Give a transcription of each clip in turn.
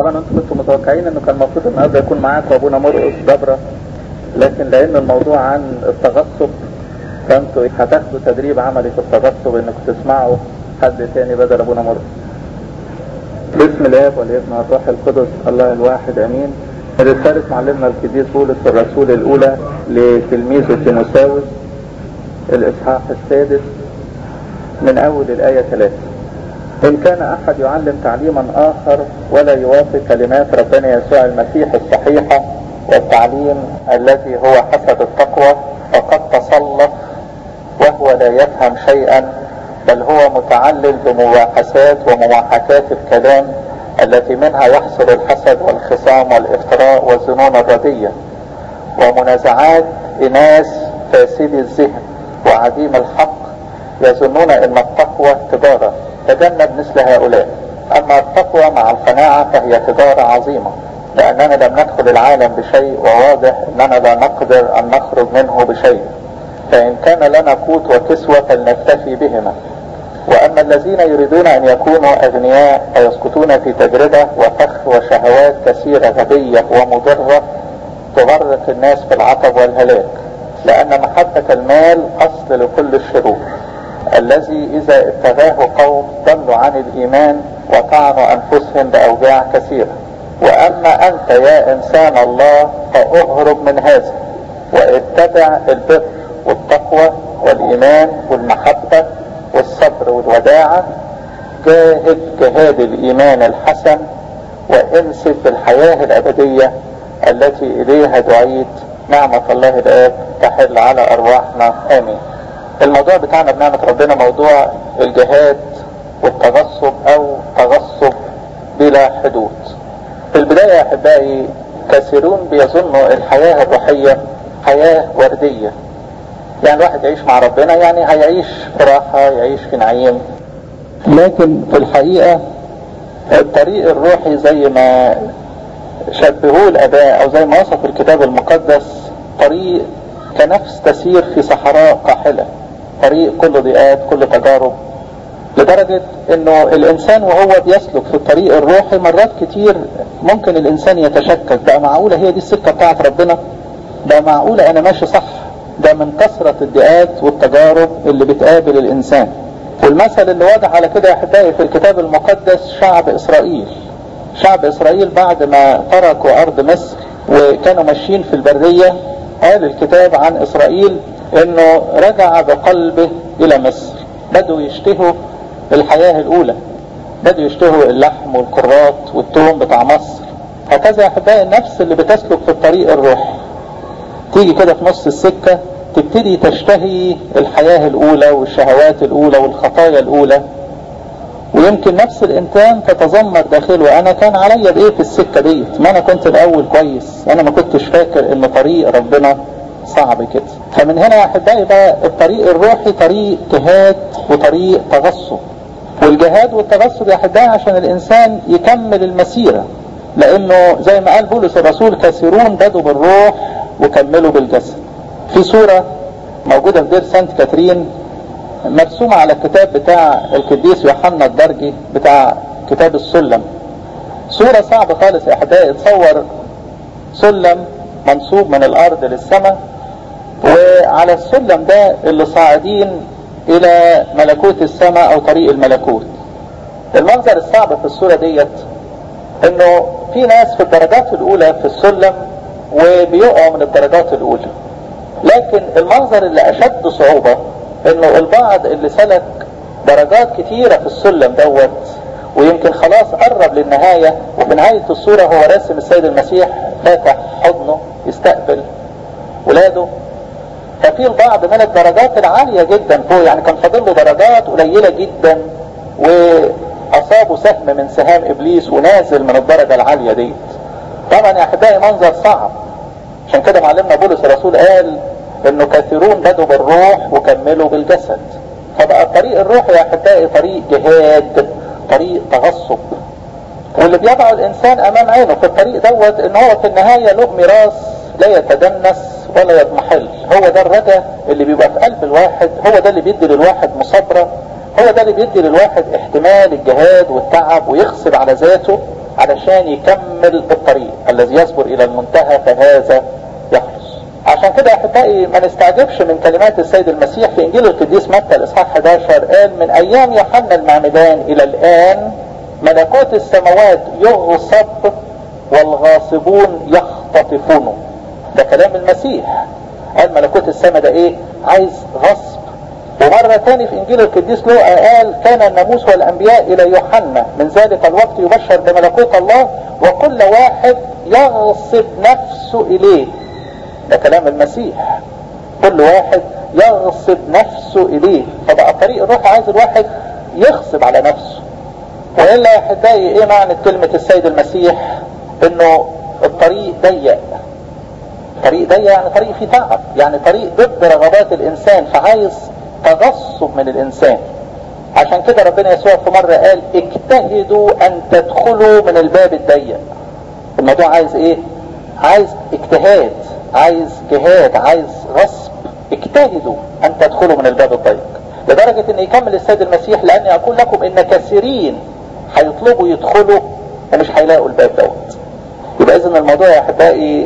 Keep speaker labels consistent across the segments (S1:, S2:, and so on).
S1: طبعا انتم كنتوا متوقعين انه كان المفروض النهارده يكون معاكم ابونا مرقس دبره لكن لان الموضوع عن التغصب فانتوا هتاخدوا تدريب عملي في التغصب انكم تسمعوا حد تاني بدل ابونا مرقس باسم الاب والابن والروح القدس الله الواحد امين رسالة معلمنا القديس بولس الرسول الاولى لتلميذه تيموساوس الاصحاح السادس من اول الايه ثلاثة ان كان احد يعلم تعليما اخر ولا يوافق كلمات ربنا يسوع المسيح الصحيحة والتعليم الذي هو حسب التقوى فقد تصلف وهو لا يفهم شيئا بل هو متعلل بمباحثات ومماحكات الكلام التي منها يحصل الحسد والخصام والافتراء والظنون الردية ومنازعات إناس فاسدي الذهن وعديم الحق يظنون أن التقوى تجارة تجنب مثل هؤلاء أما التقوى مع القناعة فهي تجارة عظيمة لأننا لم ندخل العالم بشيء وواضح أننا لا نقدر أن نخرج منه بشيء فإن كان لنا قوت وكسوة فلنكتفي بهما وأما الذين يريدون أن يكونوا أغنياء فيسقطون في تجربة وفخ وشهوات كثيرة غبية ومضرة تغرق الناس في العطب والهلاك لأن محبة المال أصل لكل الشرور الذي إذا اتباه قوم ضلوا عن الإيمان وطعنوا أنفسهم بأوجاع كثيرة وأما أنت يا إنسان الله فأهرب من هذا واتبع البر والتقوى والإيمان والمحبة والصبر والوداعة جاهد جهاد الإيمان الحسن وامسك بالحياة الأبدية التي إليها دعيت نعمة الله الآب تحل على أرواحنا آمين الموضوع بتاعنا بنعمة ربنا موضوع الجهاد والتغصب أو تغصب بلا حدود في البداية يا أحبائي كثيرون بيظنوا الحياة الروحية حياة وردية يعني الواحد يعيش مع ربنا يعني هيعيش في راحة يعيش في نعيم لكن في الحقيقة الطريق الروحي زي ما شبهوه الآباء أو زي ما وصف الكتاب المقدس طريق كنفس تسير في صحراء قاحلة طريق كله ضيقات كله تجارب لدرجة انه الانسان وهو بيسلك في الطريق الروحي مرات كتير ممكن الانسان يتشكك بقى معقولة هي دي السكة بتاعت ربنا بقى معقولة انا ماشي صح ده من كثرة الضيقات والتجارب اللي بتقابل الانسان والمثل اللي واضح على كده يا احبائي في الكتاب المقدس شعب اسرائيل شعب اسرائيل بعد ما تركوا ارض مصر وكانوا ماشيين في البرية قال الكتاب عن اسرائيل انه رجع بقلبه الى مصر بدوا يشتهوا الحياة الاولى بدوا يشتهوا اللحم والكرات والتوم بتاع مصر هكذا يا احبائي النفس اللي بتسلك في الطريق الروحي تيجي كده في نص السكة تبتدي تشتهي الحياة الأولى والشهوات الأولى والخطايا الأولى ويمكن نفس الإنسان تتذمر داخله أنا كان عليا بإيه في السكة ديت ما أنا كنت الأول كويس أنا ما كنتش فاكر إن طريق ربنا صعب كده فمن هنا يا أحبائي بقى الطريق الروحي طريق جهاد وطريق تغصب والجهاد والتغصب يا أحبائي عشان الإنسان يكمل المسيرة لأنه زي ما قال بولس الرسول كثيرون بدوا بالروح وكملوا بالجسد في صورة موجودة في دير سانت كاترين مرسومة على الكتاب بتاع القديس يوحنا الدرجي بتاع كتاب السلم صورة صعبة خالص يا احبائي تصور سلم منصوب من الارض للسماء وعلى السلم ده اللي صاعدين الى ملكوت السماء او طريق الملكوت المنظر الصعب في الصورة ديت انه في ناس في الدرجات الاولى في السلم وبيقعوا من الدرجات الاولى لكن المنظر اللي اشد صعوبة انه البعض اللي سلك درجات كتيرة في السلم دوت ويمكن خلاص قرب للنهاية وفي نهاية الصورة هو راسم السيد المسيح فاتح حضنه يستقبل ولاده ففي البعض من الدرجات العالية جدا فوق يعني كان فاضل له درجات قليلة جدا واصابه سهم من سهام ابليس ونازل من الدرجة العالية ديت طبعا يا احبائي منظر صعب عشان كده معلمنا بولس الرسول قال انه كثيرون بدوا بالروح وكملوا بالجسد فبقى الطريق الروحي يا احبائي طريق جهاد طريق تغصب واللي بيضع الانسان امام عينه في الطريق دوت ان هو في النهاية له ميراث لا يتدنس ولا يضمحل هو ده الرجا اللي بيبقى في قلب الواحد هو ده اللي بيدي للواحد مصابرة هو ده اللي بيدي للواحد احتمال الجهاد والتعب ويغصب على ذاته علشان يكمل الطريق الذي يصبر الى المنتهى فهذا يخلص عشان كده احبائي ما نستعجبش من كلمات السيد المسيح في انجيل القديس متى الاصحاح 11 قال من ايام يوحنا المعمدان الى الان ملكوت السماوات يغصب والغاصبون يختطفونه ده كلام المسيح قال ملكوت السماء ده ايه عايز غصب ومرة تاني في انجيل القديس لوقا قال كان الناموس والانبياء الى يوحنا من ذلك الوقت يبشر بملكوت الله وكل واحد يغصب نفسه اليه ده كلام المسيح كل واحد يغصب نفسه اليه فبقى طريق الروح عايز الواحد يغصب على نفسه والا يا احبائي ايه معنى كلمة السيد المسيح انه الطريق ضيق طريق ضيق يعني طريق فيه تعب يعني طريق ضد رغبات الانسان فعايز تغصب من الانسان عشان كده ربنا يسوع في مرة قال اجتهدوا ان تدخلوا من الباب الضيق الموضوع عايز ايه عايز اجتهاد عايز جهاد عايز غصب اجتهدوا ان تدخلوا من الباب الضيق لدرجة ان يكمل السيد المسيح لاني اقول لكم ان كثيرين هيطلبوا يدخلوا ومش هيلاقوا الباب دوت يبقى اذا الموضوع يا احبائي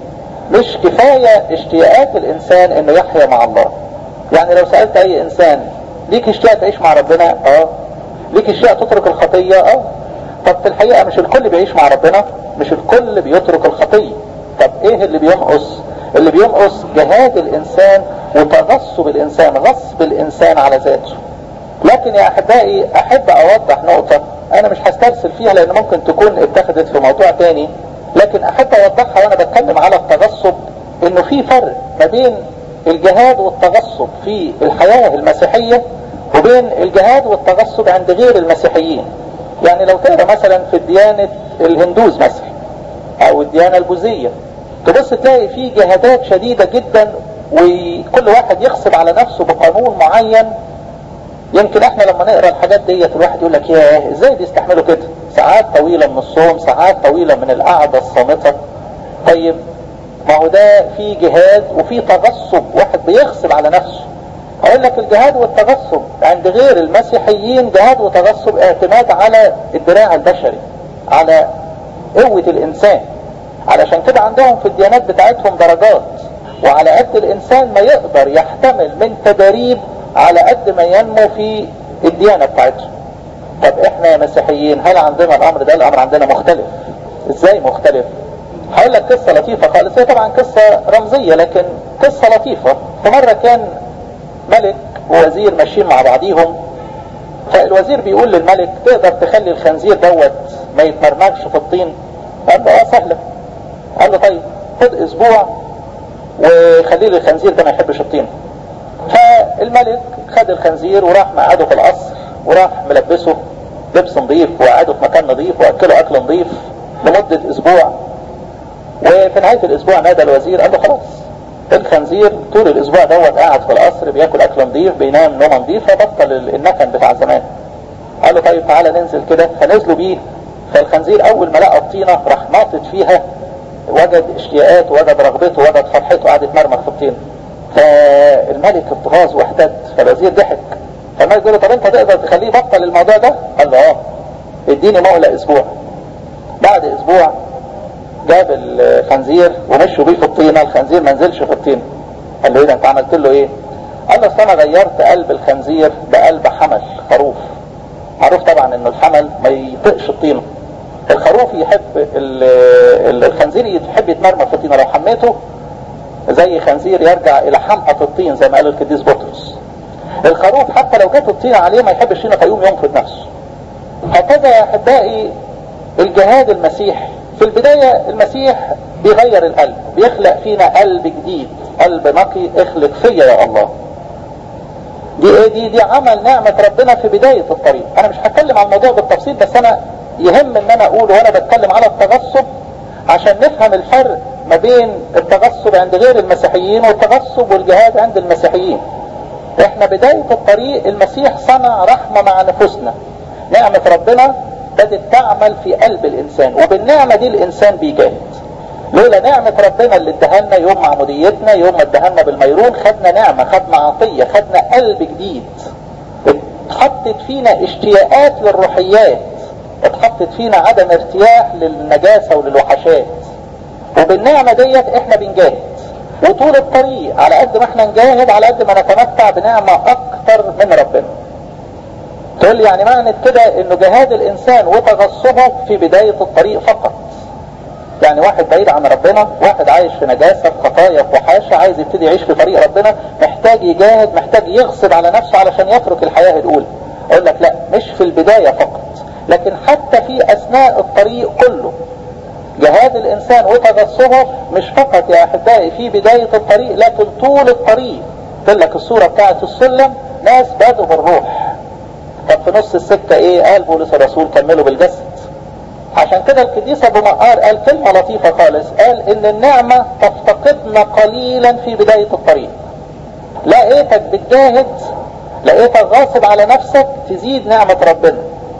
S1: مش كفاية اشتياقات الانسان انه يحيا مع الله يعني لو سألت اي انسان ليك اشتياق تعيش مع ربنا اه ليك اشتياق تترك الخطية اه طب في الحقيقة مش الكل بيعيش مع ربنا مش الكل بيترك الخطية طب ايه اللي بينقص اللي بينقص جهاد الانسان وتغصب الانسان غصب الانسان على ذاته لكن يا احبائي احب اوضح نقطة انا مش هسترسل فيها لان ممكن تكون اتخذت في موضوع تاني لكن احب اوضحها وانا بتكلم على التغصب انه في فرق ما بين الجهاد والتغصب في الحياة المسيحية وبين الجهاد والتغصب عند غير المسيحيين يعني لو تقرا مثلا في الديانة الهندوز مثلا او الديانة البوذية تبص تلاقي في جهادات شديدة جدا وكل واحد يغصب على نفسه بقانون معين يمكن احنا لما نقرا الحاجات ديت الواحد يقول لك ياه ازاي بيستحملوا كده ساعات طويلة من الصوم ساعات طويلة من القعدة الصامتة طيب ما هو ده في جهاد وفي تغصب واحد بيغصب على نفسه اقول لك الجهاد والتغصب عند غير المسيحيين جهاد وتغصب اعتماد على الدراع البشري على قوة الانسان علشان كده عندهم في الديانات بتاعتهم درجات وعلى قد الانسان ما يقدر يحتمل من تداريب على قد ما ينمو في الديانة بتاعتهم طب احنا يا مسيحيين هل عندنا الامر ده الامر عندنا مختلف ازاي مختلف هقول لك قصة لطيفة خالص هي طبعا قصة رمزية لكن قصة لطيفة فمرة كان ملك ووزير ماشيين مع بعضيهم فالوزير بيقول للملك تقدر تخلي الخنزير دوت ما يتمرمغش في الطين قال له اه سهلة قال له طيب خد اسبوع وخلي لي الخنزير ده ما يحبش الطين فالملك خد الخنزير وراح مقعده في القصر وراح ملبسه لبس نظيف وقعده في مكان نظيف واكله اكل نظيف لمدة اسبوع وفي نهاية الاسبوع نادى الوزير قال له خلاص الخنزير طول الاسبوع دوت قاعد في القصر بياكل اكل نظيف بينام نوم نظيف فبطل النكن بتاع زمان قال له طيب تعالى ننزل كده فنزلوا بيه فالخنزير اول ما لقى الطينة راح ناطط فيها وجد اشتياقاته وجد رغبته وجد فرحته قعد يتمرمغ في الطين فالملك اتغاظ واحتد فالوزير ضحك فالملك قال له طب انت تقدر تخليه يبطل الموضوع ده قال له اه اديني مهلة اسبوع بعد اسبوع جاب الخنزير ومشوا بيه في الطينة الخنزير ما نزلش في الطينة قال له ايه ده انت عملت له ايه قال له انا غيرت قلب الخنزير بقلب حمل خروف معروف طبعا ان الحمل ما يطقش الطينة الخروف يحب الخنزير يحب يتمرمى في الطينة لو حميته زي خنزير يرجع الى حمقى الطين زي ما قال القديس بطرس الخروف حتى لو جت الطينة عليه ما يحبش طينة فيقوم ينفض نفسه هكذا يا احبائي الجهاد المسيحي في البداية المسيح بيغير القلب بيخلق فينا قلب جديد قلب نقي اخلق فيا يا الله دي ايه دي دي عمل نعمة ربنا في بداية الطريق انا مش هتكلم عن الموضوع بالتفصيل بس انا يهم ان انا اقول وانا بتكلم على التغصب عشان نفهم الفرق ما بين التغصب عند غير المسيحيين والتغصب والجهاد عند المسيحيين احنا بداية الطريق المسيح صنع رحمة مع نفوسنا نعمة ربنا بدت تعمل في قلب الانسان وبالنعمة دي الانسان بيجاهد لولا نعمة ربنا اللي ادهلنا يوم عموديتنا يوم ما ادهلنا بالميرون خدنا نعمة خدنا عطية خدنا قلب جديد اتحطت فينا اشتياقات للروحيات اتحطت فينا عدم ارتياح للنجاسة وللوحشات وبالنعمة ديت احنا بنجاهد وطول الطريق على قد ما احنا نجاهد على قد ما نتمتع بنعمة اكتر من ربنا تقول يعني معنى كده انه جهاد الانسان وتغصبه في بداية الطريق فقط يعني واحد بعيد عن ربنا واحد عايش في نجاسة في خطايا في وحاشة عايز يبتدي يعيش في طريق ربنا محتاج يجاهد محتاج يغصب على نفسه علشان يترك الحياة الاولى اقول لك لا مش في البداية فقط لكن حتى في اثناء الطريق كله جهاد الانسان وتغصبه مش فقط يا احبائي في بداية الطريق لكن طول الطريق قلت لك الصورة بتاعت السلم ناس بدوا بالروح طب في نص السكة ايه قال بولس الرسول كملوا بالجسد عشان كده القديس ابو مقار قال كلمة لطيفة خالص قال ان النعمة تفتقدنا قليلا في بداية الطريق لقيتك بتجاهد لقيتك غاصب على نفسك تزيد نعمة ربنا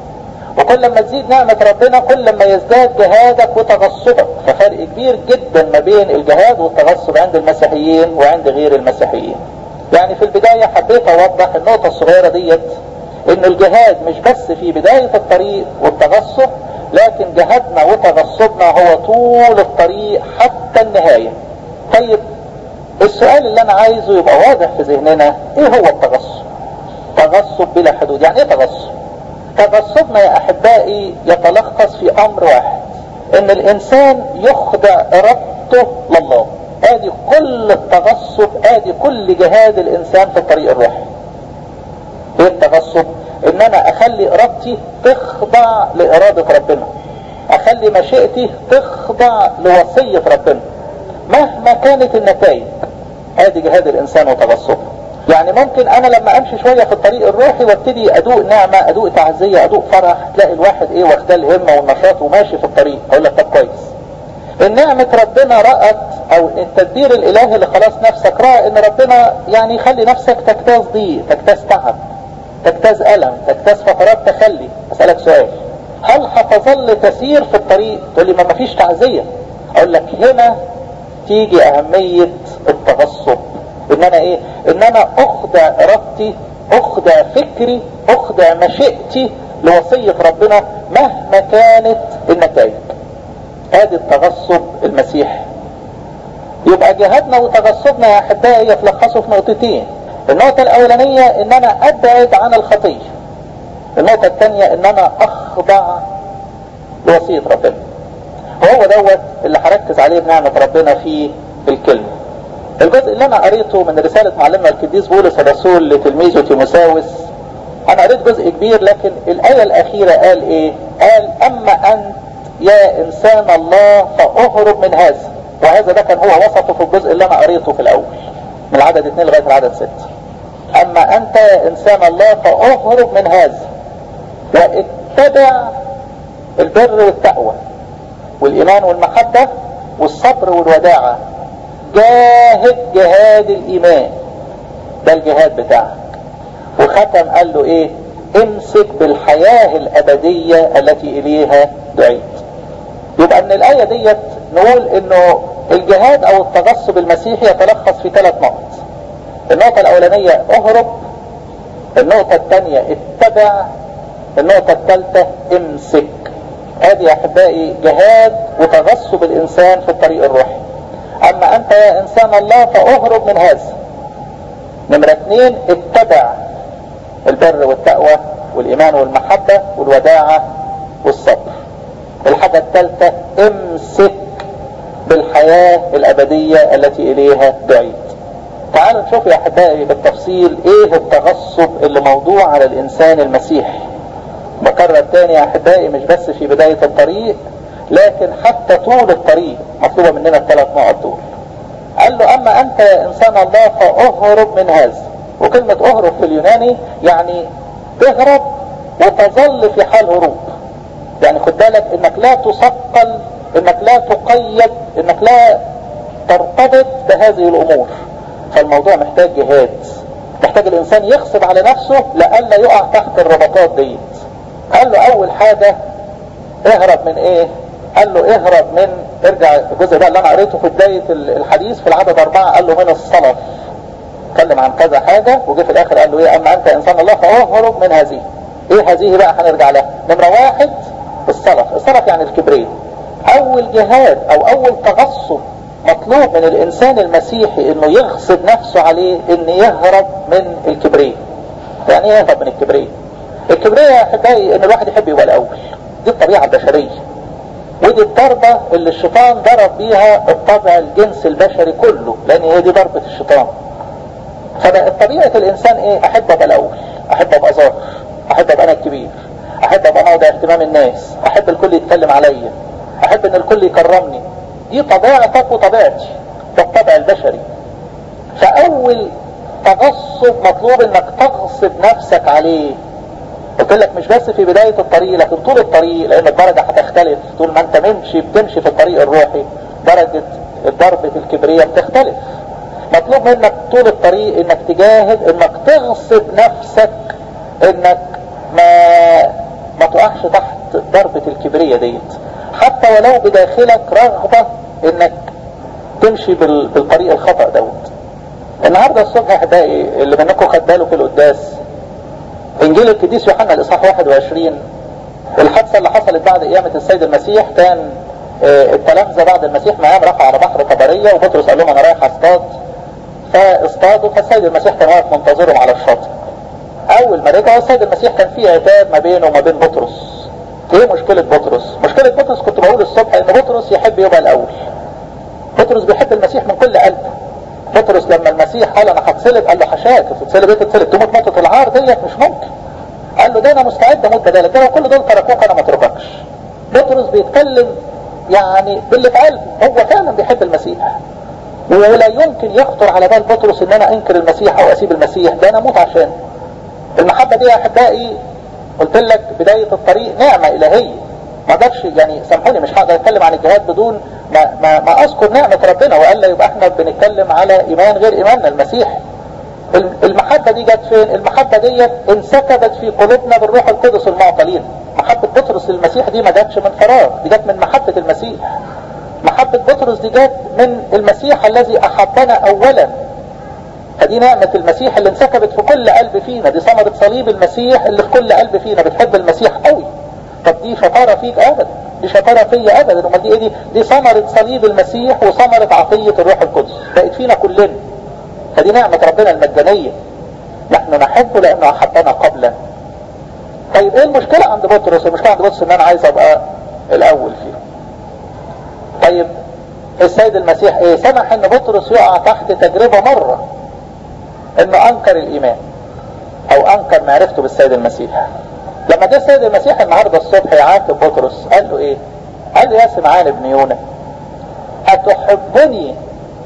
S1: وكل ما تزيد نعمة ربنا كل ما يزداد جهادك وتغصبك ففرق كبير جدا ما بين الجهاد والتغصب عند المسيحيين وعند غير المسيحيين يعني في البداية حبيت اوضح النقطة الصغيرة ديت ان الجهاد مش بس في بداية الطريق والتغصب لكن جهادنا وتغصبنا هو طول الطريق حتى النهاية طيب السؤال اللي انا عايزه يبقى واضح في ذهننا ايه هو التغصب تغصب بلا حدود يعني ايه تغصب تغصبنا يا احبائي يتلخص في امر واحد ان الانسان يخضع ارادته لله ادي كل التغصب ادي كل جهاد الانسان في الطريق الروحي ايه التغصب ان انا اخلي ارادتي تخضع لارادة ربنا اخلي مشيئتي تخضع لوصية ربنا مهما كانت النتائج ادي جهاد الانسان وتغصبه يعني ممكن انا لما امشي شوية في الطريق الروحي وابتدي ادوق نعمة ادوق تعزية ادوق فرح تلاقي الواحد ايه واخده الهمة والنشاط وماشي في الطريق اقول لك طب كويس النعمة ربنا رأت او التدبير الالهي اللي خلاص نفسك رأى ان ربنا يعني يخلي نفسك تجتاز ضيق تجتاز تعب تجتاز ألم تجتاز فترات تخلي أسألك سؤال هل هتظل تسير في الطريق تقول لي ما مفيش تعزية أقول لك هنا تيجي أهمية التغصب إن أنا إيه إن أنا أخضع إرادتي أخضع فكري أخضع مشيئتي لوصية ربنا مهما كانت النتائج ادي التغصب المسيحي يبقى جهادنا وتغصبنا يا احبائي يتلخصوا في نقطتين النقطة الأولانية إن أنا أبعد عن الخطية. النقطة الثانية إن أنا أخضع لوصية ربنا. وهو دوت اللي هركز عليه بنعمة ربنا في الكلمة. الجزء اللي أنا قريته من رسالة معلمنا القديس بولس الرسول لتلميذه تيموساوس أنا قريت جزء كبير لكن الآية الأخيرة قال إيه؟ قال أما أنت يا إنسان الله فأهرب من هذا. وهذا ده كان هو وصفه في الجزء اللي أنا قريته في الأول. من العدد اثنين لغاية العدد ستة اما انت يا انسان الله فاهرب من هذا واتبع البر والتقوى والايمان والمحبة والصبر والوداعة جاهد جهاد الايمان ده الجهاد بتاعك وختم قال له ايه امسك بالحياة الابدية التي اليها دعيت يبقى من الاية ديت نقول انه الجهاد او التغصب المسيحي يتلخص في ثلاث نقط النقطة الاولانية اهرب النقطة الثانية اتبع النقطة الثالثة امسك ادي يا احبائي جهاد وتغصب الانسان في الطريق الروحي اما انت يا انسان الله فاهرب من هذا نمرة اثنين اتبع البر والتقوى والايمان والمحبة والوداعة والصبر الحاجة الثالثة امسك بالحياة الابدية التي اليها دعيت تعالوا نشوف يا احبائي بالتفصيل ايه التغصب اللي موضوع على الانسان المسيحي بكرر تاني يا احبائي مش بس في بداية الطريق لكن حتى طول الطريق مطلوبة مننا الثلاث نقط دول قال له اما انت يا انسان الله فاهرب من هذا وكلمة اهرب في اليوناني يعني تهرب وتظل في حال هروب يعني خد بالك انك لا تثقل انك لا تقيد انك لا ترتبط بهذه الامور فالموضوع محتاج جهاد محتاج الانسان يغصب على نفسه لئلا يقع تحت الربطات ديت قال له اول حاجة اهرب من ايه قال له اهرب من ارجع الجزء ده اللي انا قريته في بداية الحديث في العدد اربعة قال له من الصلف اتكلم عن كذا حاجة وجه في الاخر قال له ايه اما انت انسان الله فاهرب من هذه ايه هذه بقى هنرجع لها نمرة واحد الصلف الصلف يعني الكبرية اول جهاد او اول تغصب مطلوب من الانسان المسيحي انه يغصب نفسه عليه ان يهرب من الكبرية يعني ايه يهرب من الكبرية الكبرية يا احبائي ان الواحد يحب يبقى الاول دي الطبيعة البشرية ودي الضربة اللي الشيطان ضرب بيها الطبع الجنس البشري كله لان هي دي ضربة الشيطان فبقت طبيعة الانسان ايه احب ابقى الاول احب ابقى ظاهر احب ابقى انا الكبير احب ابقى موضع اهتمام الناس احب الكل يتكلم عليا احب ان الكل يكرمني دي طبيعتك وطبيعتي ده الطبع البشري فاول تغصب مطلوب انك تغصب نفسك عليه قلت لك مش بس في بداية الطريق لكن طول الطريق لان الدرجة هتختلف طول ما انت ممشي بتمشي في الطريق الروحي درجة ضربة الكبرية بتختلف مطلوب منك طول الطريق انك تجاهد انك تغصب نفسك انك ما ما تقعش تحت ضربة الكبرية ديت حتى ولو بداخلك رغبة انك تمشي بال... بالطريق الخطأ دوت النهاردة الصبح احبائي اللي منكم خد باله في القداس انجيل القديس يوحنا الاصحاح 21 الحادثة اللي حصلت بعد قيامة السيد المسيح كان اه التلامذة بعد المسيح مقام راحوا على بحر طبرية وبطرس قال لهم انا رايح اصطاد فاصطادوا فالسيد المسيح كان واقف منتظرهم على الشاطئ اول ما رجعوا السيد المسيح كان في عتاب ما بينه وما بين بطرس ايه مشكلة بطرس مشكلة بطرس كنت بقول الصبح ان بطرس يحب يبقى الاول بطرس بيحب المسيح من كل قلبه بطرس لما المسيح قال انا هتصلب قال له حشاك تتصلب ايه تتصلب تموت موتة العار ديت مش ممكن قال له ده انا مستعد اموت بدالك لو كل دول تركوك انا ما اترككش بطرس بيتكلم يعني باللي في قلبه هو فعلا بيحب المسيح ولا يمكن يخطر على بال بطرس ان انا انكر المسيح او اسيب المسيح ده انا اموت عشان المحبة دي يا احبائي قلت لك بداية الطريق نعمة الهية ما اقدرش يعني سامحوني مش هقدر اتكلم عن الجهاد بدون ما, ما, ما اذكر نعمة ربنا والا يبقى احنا بنتكلم على ايمان غير ايماننا المسيح المحبة دي جت فين المحبة دي انسكبت في قلوبنا بالروح القدس المعطى لينا محبة بطرس للمسيح دي ما جاتش من فراغ دي جت من محبة المسيح محبة بطرس دي جت من المسيح الذي احبنا اولا فدي نعمة المسيح اللي انسكبت في كل قلب فينا دي ثمرة صليب المسيح اللي في كل قلب فينا بتحب المسيح قوي طب دي شطارة فيك ابدا دي شطارة فيا ابدا امال دي ايه دي دي ثمرة صليب المسيح وثمرة عطية الروح القدس بقت فينا كلنا فدي نعمة ربنا المجانية نحن نحبه لانه احبنا قبلا طيب ايه المشكلة عند بطرس المشكلة عند بطرس ان انا عايز ابقى الاول فيه طيب السيد المسيح ايه سمح ان بطرس يقع تحت تجربة مرة انه انكر الايمان او انكر معرفته بالسيد المسيح لما جه السيد المسيح النهاردة الصبح يعاتب بطرس قال له ايه قال له يا سمعان ابن يونا اتحبني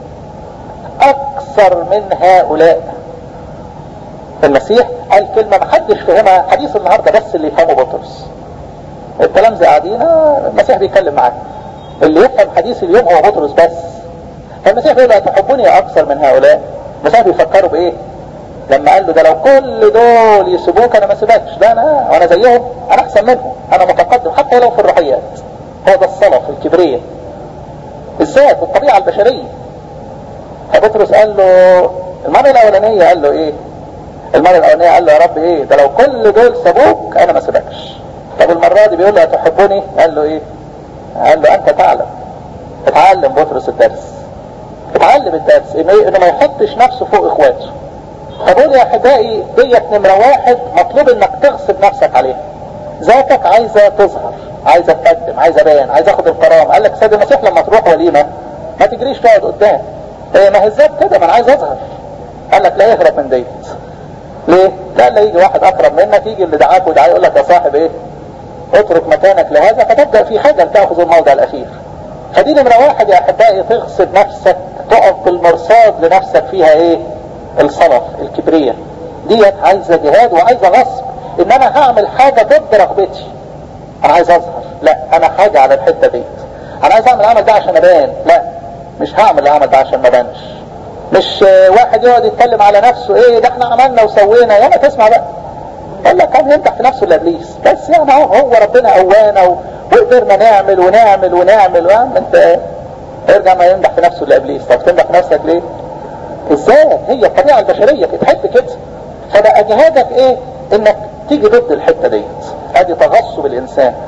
S1: اكثر من هؤلاء المسيح قال كلمة محدش فهمها حديث النهاردة بس اللي يفهمه بطرس التلامذة قاعدين المسيح بيتكلم معاه اللي يفهم حديث اليوم هو بطرس بس فالمسيح بيقول اتحبني اكثر من هؤلاء المسيح بيفكروا بايه لما قال له ده لو كل دول يسيبوك انا ما سيبكش ده انا وانا زيهم انا احسن منهم انا متقدم حتى لو في الروحيات هو ده الصلف الكبرية الذات الطبيعة البشرية فبطرس قال له المرة الاولانية قال له ايه المرة الاولانية قال له يا رب ايه ده لو كل دول سابوك انا ما سيبكش طب المرة دي بيقول له تحبني قال له ايه قال له انت تعلم اتعلم بطرس الدرس اتعلم الدرس انه انه ما يحطش نفسه فوق اخواته فبقول يا احبائي ديت نمرة واحد مطلوب انك تغصب نفسك عليها ذاتك عايزة تظهر عايزة تقدم عايزة بيان عايزة اخد الكرامة قال لك سيد المسيح لما تروح وليمة ما تجريش تقعد قدام ايه ما هي الذات كده ما انا عايز اظهر قال لك لا يهرب من ديت ليه؟ قال لا يجي واحد اقرب منك يجي اللي دعاك ودعاه يقول لك يا صاحب ايه اترك مكانك لهذا فتبدأ في حاجة لتأخذ الموضع الاخير فدي نمرة واحد يا احبائي تغصب نفسك تقف بالمرصاد لنفسك فيها ايه الصلف الكبرية ديت عايزة جهاد وعايزة غصب ان انا هعمل حاجة ضد رغبتي انا عايز اظهر لا انا حاجة على الحتة ديت انا عايز اعمل العمل ده عشان ابان لا مش هعمل العمل ده عشان ما بانش مش واحد يقعد يتكلم على نفسه ايه ده احنا عملنا وسوينا يا ما تسمع بقى قال لك كان يمدح في نفسه الابليس بس يعني هو, هو ربنا قوانا وقدرنا نعمل ونعمل ونعمل وعم انت ارجع ما يمدح في نفسه الابليس طب تمدح في نفسك ليه ازاي هي الطبيعة البشرية بتحب كده فبقى جهادك ايه انك تيجي ضد الحتة ديت ادي تغصب الانسان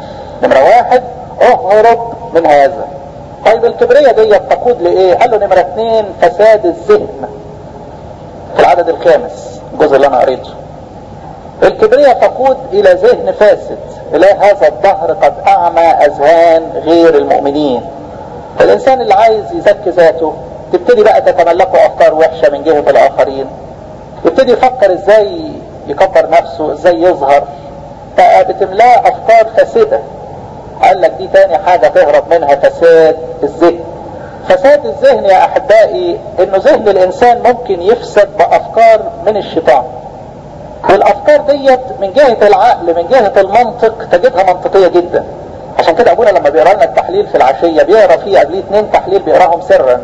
S1: نمرة واحد اهرب من هذا طيب الكبرية دي تقود لايه قال له نمرة اثنين فساد الذهن في العدد الخامس الجزء اللي انا قريته الكبرية تقود الى ذهن فاسد الى هذا الدهر قد اعمى اذهان غير المؤمنين الانسان اللي عايز يزكي ذاته تبتدي بقى تتملكه افكار وحشة من جهة الاخرين يبتدي يفكر ازاي يكبر نفسه ازاي يظهر فبتملاه افكار فاسدة قال لك دي تاني حاجة تهرب منها فساد الذهن فساد الذهن يا احبائي انه ذهن الانسان ممكن يفسد بافكار من الشيطان والافكار ديت من جهة العقل من جهة المنطق تجدها منطقية جدا عشان كده ابونا لما بيقرا لنا التحليل في العشية بيقرا فيه قبليه اثنين تحليل بيقراهم سرا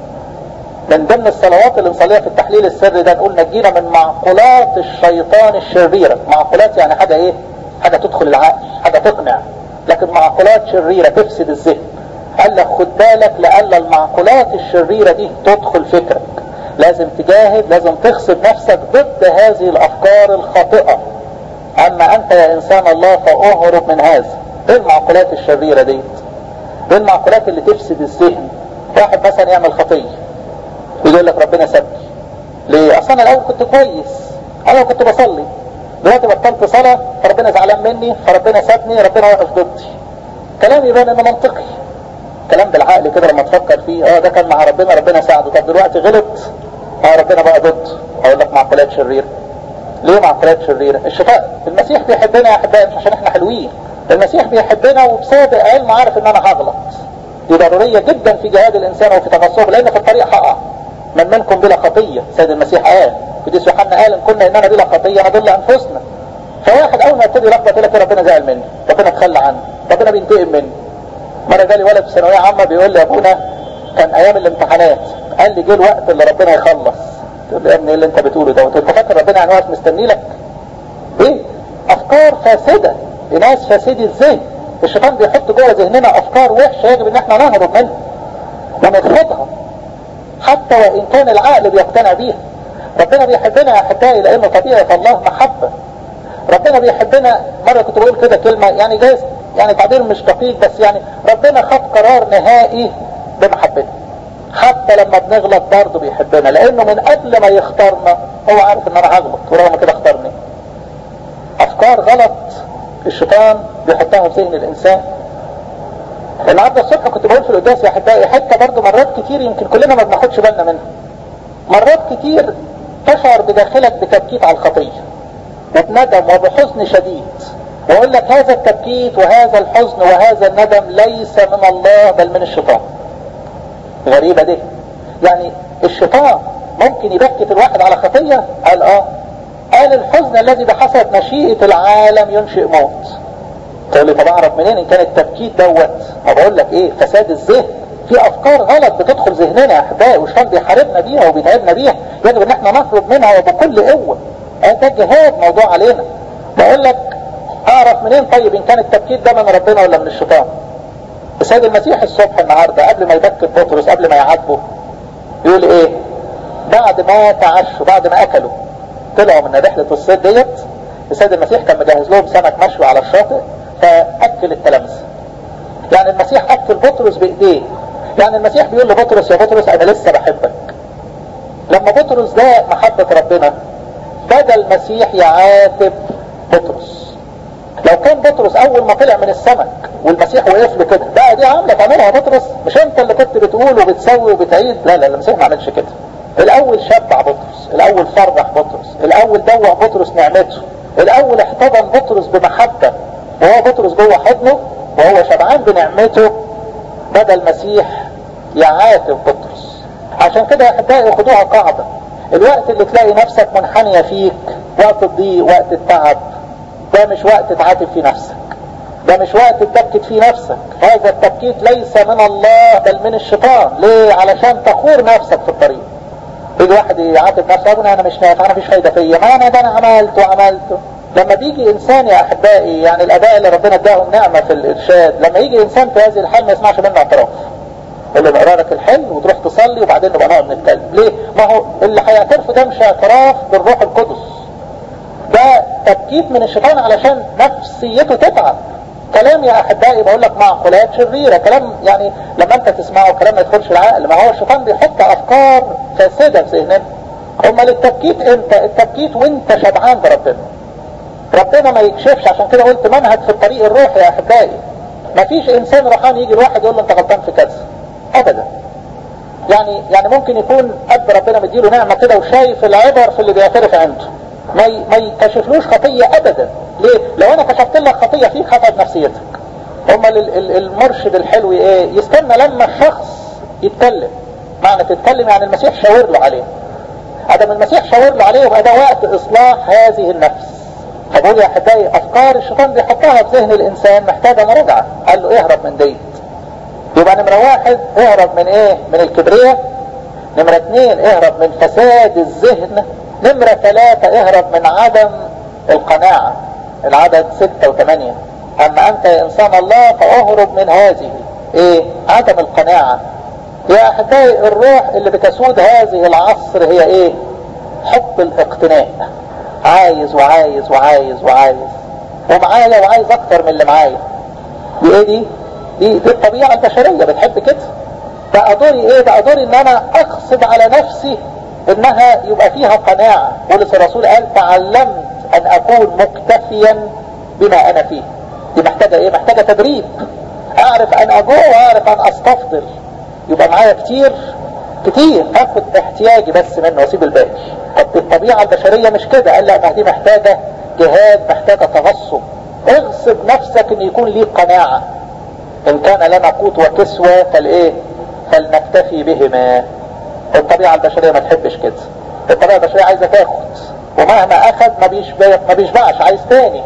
S1: من ضمن الصلوات اللي نصليها في التحليل السري ده نقول نجينا من معقولات الشيطان الشريرة معقولات يعني حاجة ايه حاجة تدخل العقل حاجة تقنع لكن معقولات شريرة تفسد الذهن قال لك خد بالك لألا المعقولات الشريرة دي تدخل فكرك لازم تجاهد لازم تغصب نفسك ضد هذه الأفكار الخاطئة أما أنت يا إنسان الله فأهرب من هذا إيه المعقولات الشريرة دي إيه المعقولات اللي تفسد الذهن واحد مثلا يعمل خطية يقول لك ربنا سابني ليه اصلا الاول كنت كويس انا كنت بصلي دلوقتي بطلت صلاة فربنا زعلان مني فربنا سابني ربنا واقف ضدي كلام يبان انه منطقي كلام بالعقل كده لما تفكر فيه اه ده كان مع ربنا ربنا ساعده طب دلوقتي غلط اه ربنا بقى ضد اقول لك معقولات شريره ليه معقولات شريره الشيطان المسيح بيحبنا يا احبائي مش عشان احنا حلوين المسيح بيحبنا وبصادق علم عارف ان انا هغلط دي ضروريه جدا في جهاد الانسان وفي تفصله لان في الطريق هقع من منكم بلا خطية سيد المسيح قال قديس يوحنا قال ان كنا اننا بلا خطية نضل انفسنا فواحد اول ما يبتدي يلخبط يقول لك ربنا زعل مني ربنا تخلى عني ربنا بينتقم مني مرة جالي ولد في ثانوية عامة بيقول لي يا ابونا كان ايام الامتحانات قال لي جه الوقت اللي ربنا يخلص تقول لي يا ابني ايه اللي انت بتقوله ده انت فاكر ربنا يعني واقف مستني لك ايه افكار فاسدة لناس فاسدي الذهن الشيطان بيحط جوه ذهننا افكار وحشة يجب ان احنا نهرب منها ونرفضها حتى وإن كان العقل بيقتنع بيها ربنا بيحبنا يا أحبائي لأنه طبيعة الله محبة ربنا بيحبنا مرة كنت بقول كده كلمة يعني جايز يعني تعبير مش دقيق بس يعني ربنا خد قرار نهائي بمحبتنا حتى لما بنغلط برضه بيحبنا لأنه من قبل ما يختارنا هو عارف إن أنا هغلط ورغم كده اختارني أفكار غلط الشيطان بيحطها في ذهن الإنسان النهارده الصبح كنت بقول في القداس يا احبائي حته برضه مرات كتير يمكن كلنا ما بناخدش بالنا منها مرات كتير تشعر بداخلك بتبكيت على الخطيه وبندم وبحزن شديد واقول لك هذا التبكيت وهذا الحزن وهذا الندم ليس من الله بل من الشيطان غريبه دي يعني الشيطان ممكن يبكت الواحد على خطيه قال اه قال الحزن الذي بحسب مشيئه العالم ينشئ موت تقول لي طب اعرف منين ان كان التبكيت دوت ما بقول لك ايه فساد الذهن في افكار غلط بتدخل ذهننا يا احبائي والشيطان بيحاربنا بيها وبيتعبنا بيها يجب ان احنا نخرج منها وبكل قوه ده جهاد موضوع علينا بقول لك اعرف منين طيب ان كان التبكيت ده من ربنا ولا من الشيطان السيد المسيح الصبح النهارده قبل ما يبكت بطرس قبل ما يعاتبه يقول ايه بعد ما تعشوا بعد ما اكلوا طلعوا من رحله الصيد ديت السيد المسيح كان مجهز لهم سمك مشوي على الشاطئ فأكل التلامذة يعني المسيح أكل بطرس بإيديه يعني المسيح بيقول لبطرس يا بطرس أنا لسه بحبك لما بطرس ده محبة ربنا بدأ المسيح يعاتب بطرس لو كان بطرس أول ما طلع من السمك والمسيح وقف له كده بقى دي عاملة تعملها يا بطرس مش أنت اللي كنت بتقول وبتسوي وبتعيد لا لا المسيح ما عملش كده الأول شبع بطرس الأول فرح بطرس الأول دوق بطرس نعمته الأول احتضن بطرس بمحبة وهو بطرس جوه حضنه وهو شبعان بنعمته بدا المسيح يعاتب بطرس عشان كده يا احبائي خدوها قاعدة الوقت اللي تلاقي نفسك منحنية فيك وقت الضيق وقت التعب ده مش وقت تعاتب فيه نفسك ده مش وقت تبكت فيه نفسك هذا التبكيت ليس من الله بل من الشيطان ليه علشان تخور نفسك في الطريق يجي واحد يعاتب نفسه ابني انا مش نافع انا مفيش فايده فيا ما انا ده انا عملت وعملت لما بيجي انسان يا احبائي يعني الاباء اللي ربنا اداهم نعمه في الارشاد لما يجي انسان في هذه الحال ما يسمعش منه اعتراف يقول له نقرا لك الحل وتروح تصلي وبعدين نبقى نقعد نتكلم ليه؟ ما هو اللي هيعترف ده مش اعتراف بالروح القدس ده تبكيت من الشيطان علشان نفسيته تتعب
S2: كلام يا احبائي بقول لك معقولات شريره كلام يعني لما انت تسمعه كلام ما يدخلش العقل ما هو الشيطان بيحط افكار فاسده في ذهننا امال التبكيت امتى التبكيت وانت شبعان بربنا ربنا ما يكشفش عشان كده قلت منهج في الطريق الروحي يا احبائي ما فيش انسان روحاني يجي لواحد يقول له انت غلطان في كذا ابدا يعني يعني ممكن يكون قد ربنا مديله نعمه كده وشايف العبر في اللي بيعترف عنده ما ما يكشفلوش خطيه ابدا ليه؟ لو انا كشفت لك خطيه فيك هتعب نفسيتك امال المرشد الحلو ايه؟ يستنى لما الشخص يتكلم معنى تتكلم يعني المسيح شاور له عليه ادم المسيح شاور له عليه يبقى ده وقت اصلاح هذه النفس فبقول يا احبائي افكار الشيطان بيحطها في ذهن الانسان محتاجه مراجعه قال له اهرب من ديت يبقى نمره واحد اهرب من ايه؟ من الكبرياء نمره اثنين اهرب من فساد الذهن نمرة ثلاثة اهرب من عدم القناعة العدد ستة وثمانية اما انت يا انسان الله فاهرب من هذه ايه عدم القناعة يا احبائي الروح اللي بتسود هذه العصر هي ايه حب الاقتناء عايز وعايز وعايز وعايز ومعايا وعايز اكتر من اللي معايا دي ايه دي دي, دي الطبيعة البشرية بتحب كده بقى دوري ايه بقى دوري ان انا اقصد على نفسي انها يبقى فيها قناعة بولس الرسول قال تعلمت ان اكون مكتفيا بما انا فيه دي محتاجة ايه محتاجة تدريب اعرف ان اجوع واعرف ان استفضل يبقى معايا كتير كتير اخد احتياجي بس منه واسيب الباقي طب الطبيعة البشرية مش كده قال لا ما دي محتاجة جهاد محتاجة تغصب اغصب نفسك ان يكون ليك قناعة ان كان لنا قوت وكسوة فالايه فلنكتفي بهما الطبيعة البشرية ما تحبش كده الطبيعة البشرية عايزة تاخد ومهما اخد ما بيشبع ما بيشبعش عايز تاني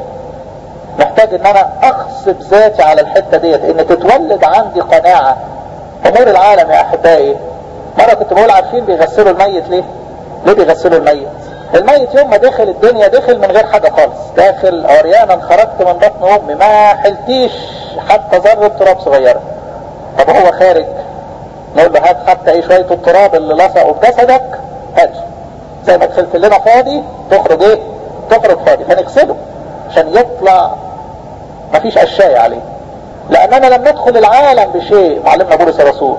S2: محتاج ان انا اغصب ذاتي على الحتة ديت ان تتولد عندي قناعة امور العالم يا احبائي مرة كنت بقول عارفين بيغسلوا الميت ليه ليه بيغسلوا الميت الميت يوم ما دخل الدنيا دخل من غير حاجة خالص داخل عريانا خرجت من بطن امي ما حلتيش حتى ذرة تراب صغيرة طب هو خارج نقول له هات حتى ايه شوية التراب اللي لصقوا بجسدك هاته زي ما دخلت لنا فاضي تخرج ايه تخرج فاضي فنغسله عشان يطلع مفيش اشياء عليه لاننا لم ندخل العالم بشيء معلمنا بولس الرسول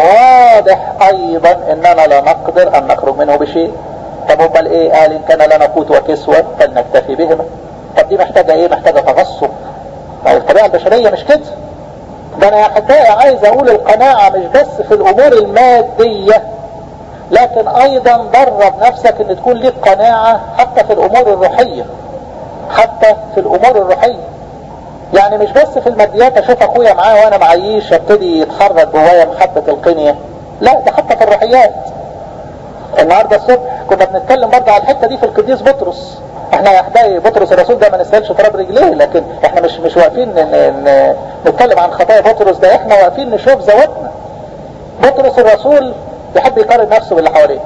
S2: وواضح ايضا اننا لا نقدر ان نخرج منه بشيء طب امال ايه قال ان كان لنا قوت وكسوة فلنكتفي بهما طب دي محتاجة ايه محتاجة تغصب ما الطبيعة البشرية مش كده ده انا يا احبائي عايز اقول القناعة مش بس في الامور المادية لكن ايضا درب نفسك ان تكون ليك قناعة حتى في الامور الروحية حتى في الامور الروحية يعني مش بس في الماديات اشوف اخويا معاه وانا معيش ابتدي يتحرك جوايا محبة القنية لا ده حتى في الروحيات النهارده الصبح كنا بنتكلم برضه على الحته دي في القديس بطرس احنا يا احبائي بطرس الرسول ده ما نستاهلش تراب رجليه لكن احنا مش مش واقفين نتكلم عن خطايا بطرس ده احنا واقفين نشوف ذواتنا بطرس الرسول يحب يقارن نفسه باللي حواليه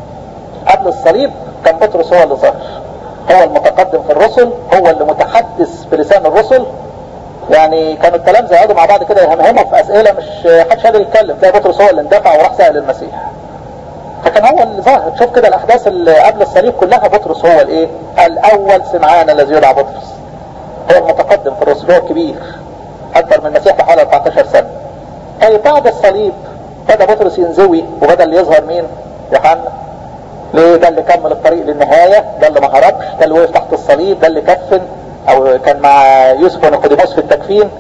S2: قبل الصليب كان بطرس هو اللي ظهر هو المتقدم في الرسل هو اللي متحدث بلسان الرسل يعني كانوا التلامذه يقعدوا مع بعض كده يهمهموا في اسئله مش حدش قادر يتكلم تلاقي بطرس هو اللي اندفع وراح سال المسيح فكان هو اللي ظاهر شوف كده الاحداث اللي قبل الصليب كلها بطرس هو الايه الاول سمعان الذي يدعى بطرس هو المتقدم في الرسل هو الكبير اكبر من المسيح بحوالي 14 سنه طيب بعد الصليب بدا بطرس ينزوي وبدا اللي يظهر مين يوحنا ليه ده اللي كمل الطريق للنهايه ده اللي ما هربش ده اللي وقف تحت الصليب ده اللي كفن او كان مع يوسف ونيقوديموس في التكفين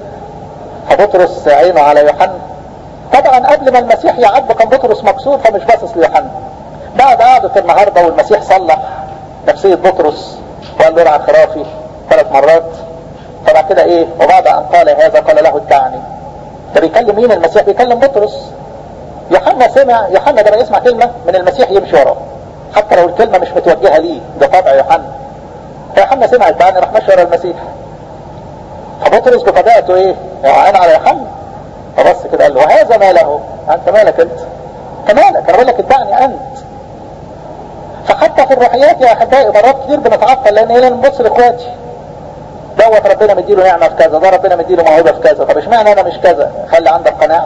S2: فبطرس عينه على يوحنا طبعا قبل ما المسيح يعد كان بطرس مكسور فمش باصص ليوحنا بعد قعدة النهاردة والمسيح صلح نفسية بطرس وقال له ارعى خرافي ثلاث مرات فبعد كده ايه وبعد ان قال هذا قال له اتبعني فبيكلم مين المسيح بيكلم بطرس يوحنا سمع يوحنا ده يسمع كلمة من المسيح يمشي وراه حتى لو الكلمة مش متوجهة ليه ده طبع يوحنا فيوحنا سمع اتبعني راح ماشي ورا المسيح فبطرس بطبيعته ايه عين على يوحنا فبص كده قال له وهذا ما له انت مالك انت انت مالك انا بقول لك اتبعني انت فحتى في الروحيات يا احبائي مرات كتير بنتعطل لان هنا نبص لاخواتي دوت ربنا مديله نعمه في كذا ده ربنا مديله موهبه في كذا طب اشمعنى انا مش كذا خلي عندك قناعه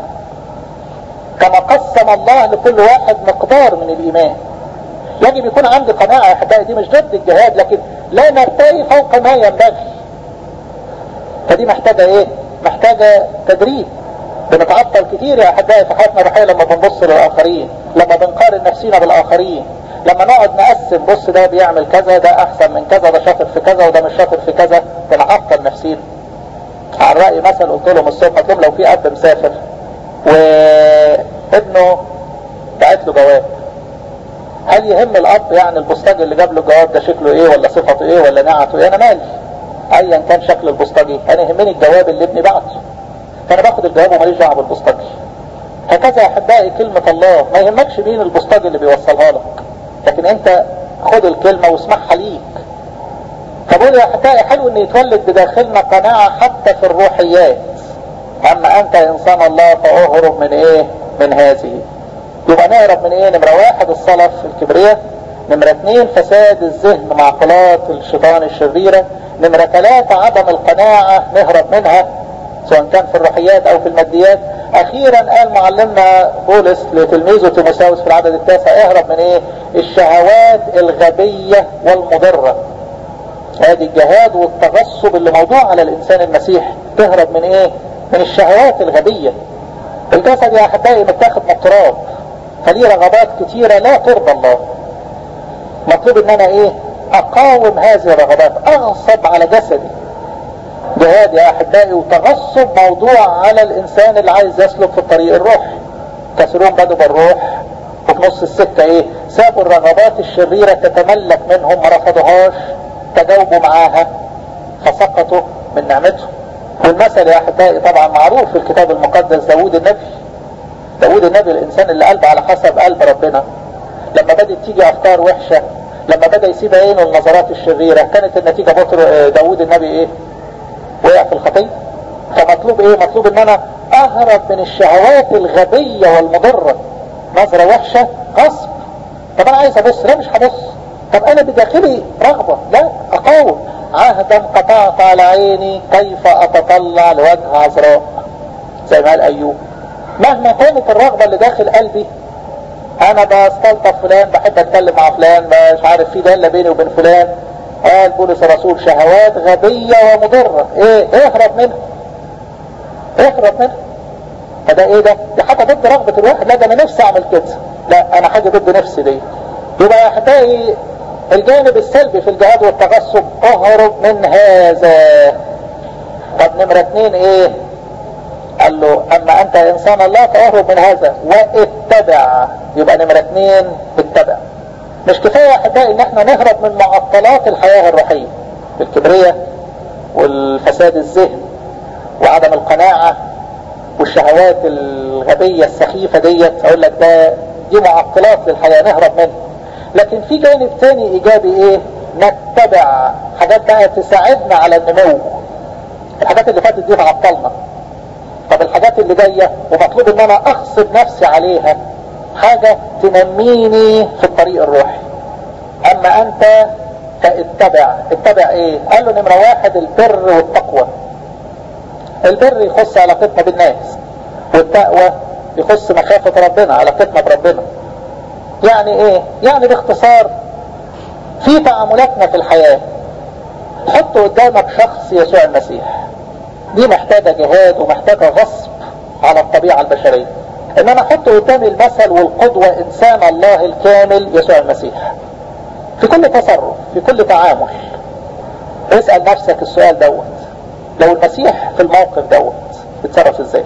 S2: كما قسم الله لكل واحد مقدار من الايمان يجب يكون عندي قناعه يا احبائي دي مش ضد الجهاد لكن لا نرتقي فوق ما ينبغي فدي محتاجه ايه محتاجة تدريب بنتعطل كتير يا احبائي في حياتنا الروحيه لما بنبص للاخرين لما بنقارن نفسينا بالاخرين لما نقعد نقسم بص ده بيعمل كذا ده احسن من كذا ده شاطر في كذا وده مش شاطر في كذا بنعطل نفسينا على راي مثل قلت لهم الصبح قلت لهم لو في اب مسافر وابنه بعت له جواب هل يهم الاب يعني البوسطجي اللي جاب له الجواب ده شكله ايه ولا صفته ايه ولا نعته ايه انا مالي ايا كان شكل البوسطجي انا يهمني الجواب اللي ابني بعته فانا باخد الجواب وماليش دعوه بالبوسطجي هكذا يا احبائي كلمه الله ما يهمكش مين البوسطجي اللي بيوصلها لك لكن انت خد الكلمه واسمعها ليك فبقول يا احبائي حلو ان يتولد بداخلنا قناعه حتى في الروحيات اما انت يا انسان الله فاهرب من ايه من هذه يبقى نهرب من ايه نمرة واحد الصلف الكبرياء نمرة اثنين فساد الذهن معقلات الشيطان الشريرة نمرة ثلاثة عدم القناعة نهرب منها سواء كان في الروحيات او في الماديات اخيرا قال معلمنا بولس لتلميذه تيموساوس في العدد التاسع اهرب من ايه الشهوات الغبية والمضرة هذه الجهاد والتغصب اللي موضوع على الانسان المسيح تهرب من ايه من الشهوات الغبية الجسد يا احبائي متاخد من التراب فليه رغبات كتيرة لا ترضى الله مطلوب ان انا ايه اقاوم هذه الرغبات اغصب على جسدي جهاد يا احبائي وتغصب موضوع على الانسان اللي عايز يسلك في الطريق الروحي كسرون بدوا بالروح وفي نص السكة ايه سابوا الرغبات الشريرة تتملك منهم ما رفضوهاش تجاوبوا معاها فسقطوا من نعمته والمثل يا احبائي طبعا معروف في الكتاب المقدس داوود النبي داوود النبي الانسان اللي قلبه على حسب قلب ربنا لما بدأت تيجي افكار وحشة لما بدأ يسيب عينه النظرات الشريرة كانت النتيجة بطر داوود النبي ايه وقع في الخطية فمطلوب ايه مطلوب ان انا اهرب من الشهوات الغبية والمضرة نظرة وحشة غصب طب انا عايز ابص لا مش هبص طب انا بداخلي رغبة لا اقاوم عهدا قطعت على عيني كيف اتطلع لوجه عذراء زي ما قال ايوب مهما كانت الرغبة اللي داخل قلبي انا بستلطف فلان بحب اتكلم مع فلان مش عارف في دالة بيني وبين فلان قال بولس الرسول شهوات غبية ومضرة ايه اهرب منها اهرب منها فده ايه ده دي حتى ضد رغبة الواحد لا ده انا نفسي اعمل كده لا انا حاجة ضد نفسي دي يبقى هتلاقي الجانب السلبي في الجهاد والتغصب اهرب من هذا طب نمرة اتنين ايه قال له اما انت انسان الله فاهرب من هذا واتبع يبقى نمرة اتنين اتبع مش كفاية يا احبائي ان احنا نهرب من معطلات الحياة الروحية الكبرية والفساد الذهن وعدم القناعة والشهوات الغبية السخيفة ديت اقول لك ده دي معطلات للحياة نهرب منها لكن في جانب تاني ايجابي ايه نتبع حاجات بقى تساعدنا على النمو الحاجات اللي فاتت دي معطلنا طب الحاجات اللي جاية ومطلوب ان انا اغصب نفسي عليها حاجة تنميني في الطريق الروحي اما انت فاتبع اتبع ايه قال له نمرة واحد البر والتقوى البر يخص علاقتنا بالناس والتقوى يخص مخافة ربنا علاقتنا بربنا يعني ايه يعني باختصار في تعاملاتنا في الحياة حط قدامك شخص يسوع المسيح دي محتاجة جهاد ومحتاجة غصب على الطبيعة البشرية ان انا احط قدامي المثل والقدوة انسان الله الكامل يسوع المسيح في كل تصرف في كل تعامل اسأل نفسك السؤال دوت لو المسيح في الموقف دوت اتصرف ازاي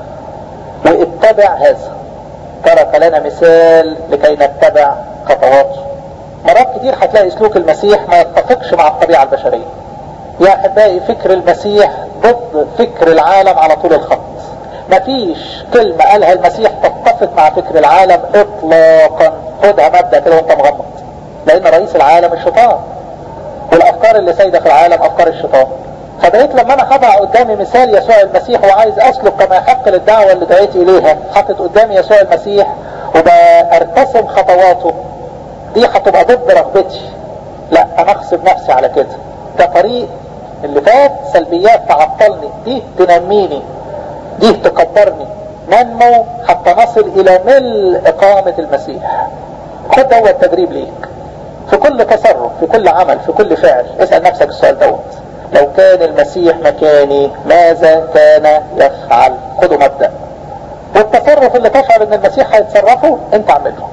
S2: واتبع هذا ترك لنا مثال لكي نتبع خطواته مرات كتير هتلاقي سلوك المسيح ما يتفقش مع الطبيعة البشرية يا احبائي فكر المسيح ضد فكر العالم على طول الخط مفيش كلمة قالها المسيح تتفق مع فكر العالم اطلاقا خدها مبدأ كده وانت مغمض لان رئيس العالم الشيطان والافكار اللي سايدة في العالم افكار الشيطان فبقيت لما انا هضع قدامي مثال يسوع المسيح وعايز اسلك كما يحق للدعوة اللي دعيت اليها حاطط قدامي يسوع المسيح وبرتسم خطواته دي هتبقى ضد رغبتي لا انا اغصب نفسي على كده ده طريق اللي فات سلبيات تعطلني دي تنميني دي تكبرني ننمو حتى نصل الى ملء اقامة المسيح خد دوت التدريب ليك في كل تصرف في كل عمل في كل فعل اسأل نفسك السؤال دوت لو كان المسيح مكاني ماذا كان يفعل خدوا مبدأ والتصرف اللي تشعر ان المسيح هيتصرفه انت اعمله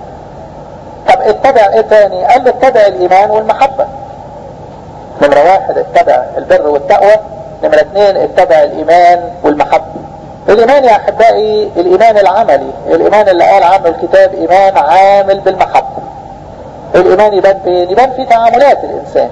S2: طب اتبع ايه تاني قال له اتبع الايمان والمحبة نمرة واحد اتبع البر والتقوى نمرة اثنين اتبع الايمان والمحبة الايمان يا احبائي الايمان العملي الايمان اللي قال عنه الكتاب ايمان عامل بالمحبة الايمان يبان فين يبان في تعاملات الانسان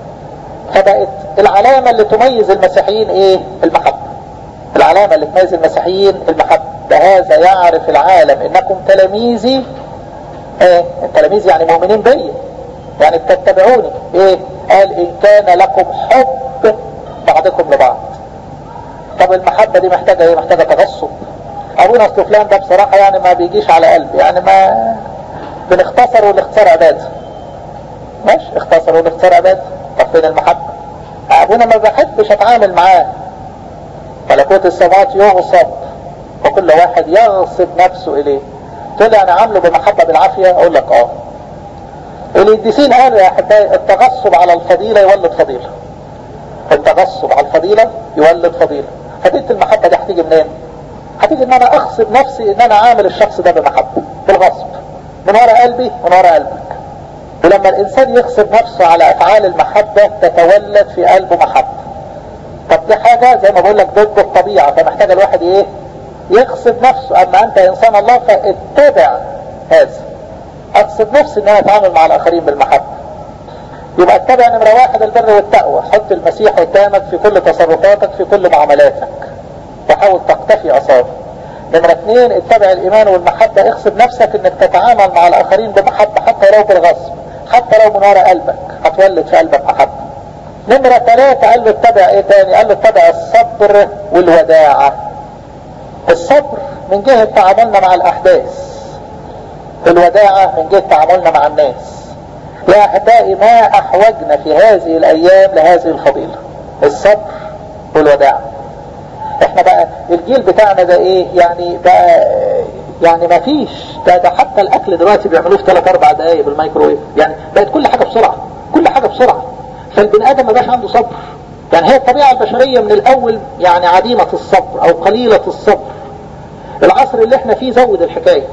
S2: فبقت العلامة اللي تميز المسيحيين ايه المحبة العلامة اللي تميز المسيحيين المحبة بهذا يعرف العالم انكم تلاميذي ايه التلاميذ يعني مؤمنين بيا يعني تتبعوني ايه قال ان كان لكم حب بعضكم لبعض طب المحبة دي محتاجة ايه محتاجة تغصب ابونا فلان ده بصراحة يعني ما بيجيش على قلبي يعني ما بنختصر والاختصار عبادة ماشي اختصر والاختصار عبادة طب فين المحبة ابونا ما بحبش اتعامل معاه ملكوت السماوات يغصب وكل واحد يغصب نفسه اليه تقول لي انا عامله بمحبة بالعافية اقول لك اه القديسين قالوا يا احبائي التغصب على الفضيلة يولد فضيلة التغصب على الفضيلة يولد فضيلة فضيلة المحبة دي هتيجي منين هتيجي ان انا اغصب نفسي ان انا عامل الشخص ده بمحبة بالغصب من ورا قلبي ومن ورا قلبك ولما الانسان يغصب نفسه على افعال المحبة تتولد في قلبه محبة طب دي حاجة زي ما بقول لك ضد الطبيعة فمحتاج الواحد ايه يغصب نفسه اما انت انسان الله فاتبع هذا اغصب نفسي ان انا اتعامل مع الاخرين بالمحبة يبقى اتبع نمرة واحد البر والتقوى حط المسيح قدامك في كل تصرفاتك في كل معاملاتك وحاول تقتفي اثاره نمرة اثنين اتبع الايمان والمحبة اغصب نفسك انك تتعامل مع الاخرين بمحبة حتى لو بالغصب حتى لو من وراء قلبك هتولد في قلبك محبة نمرة ثلاثة قال له اتبع ايه تاني قال له اتبع الصبر والوداعة الصبر من جهة تعاملنا مع الاحداث الوداعة من جهة تعاملنا مع الناس يا احبائي ما احوجنا في هذه الايام لهذه الفضيلة الصبر والوداعة احنا بقى الجيل بتاعنا ده ايه يعني بقى يعني ما فيش ده, ده حتى الاكل دلوقتي بيعملوه في 3 4 دقايق بالميكروويف يعني بقت كل حاجه بسرعه كل حاجه بسرعه فالبني ادم ما بقاش عنده صبر يعني هي الطبيعه البشريه من الاول يعني عديمه الصبر او قليله الصبر العصر اللي احنا فيه زود الحكايه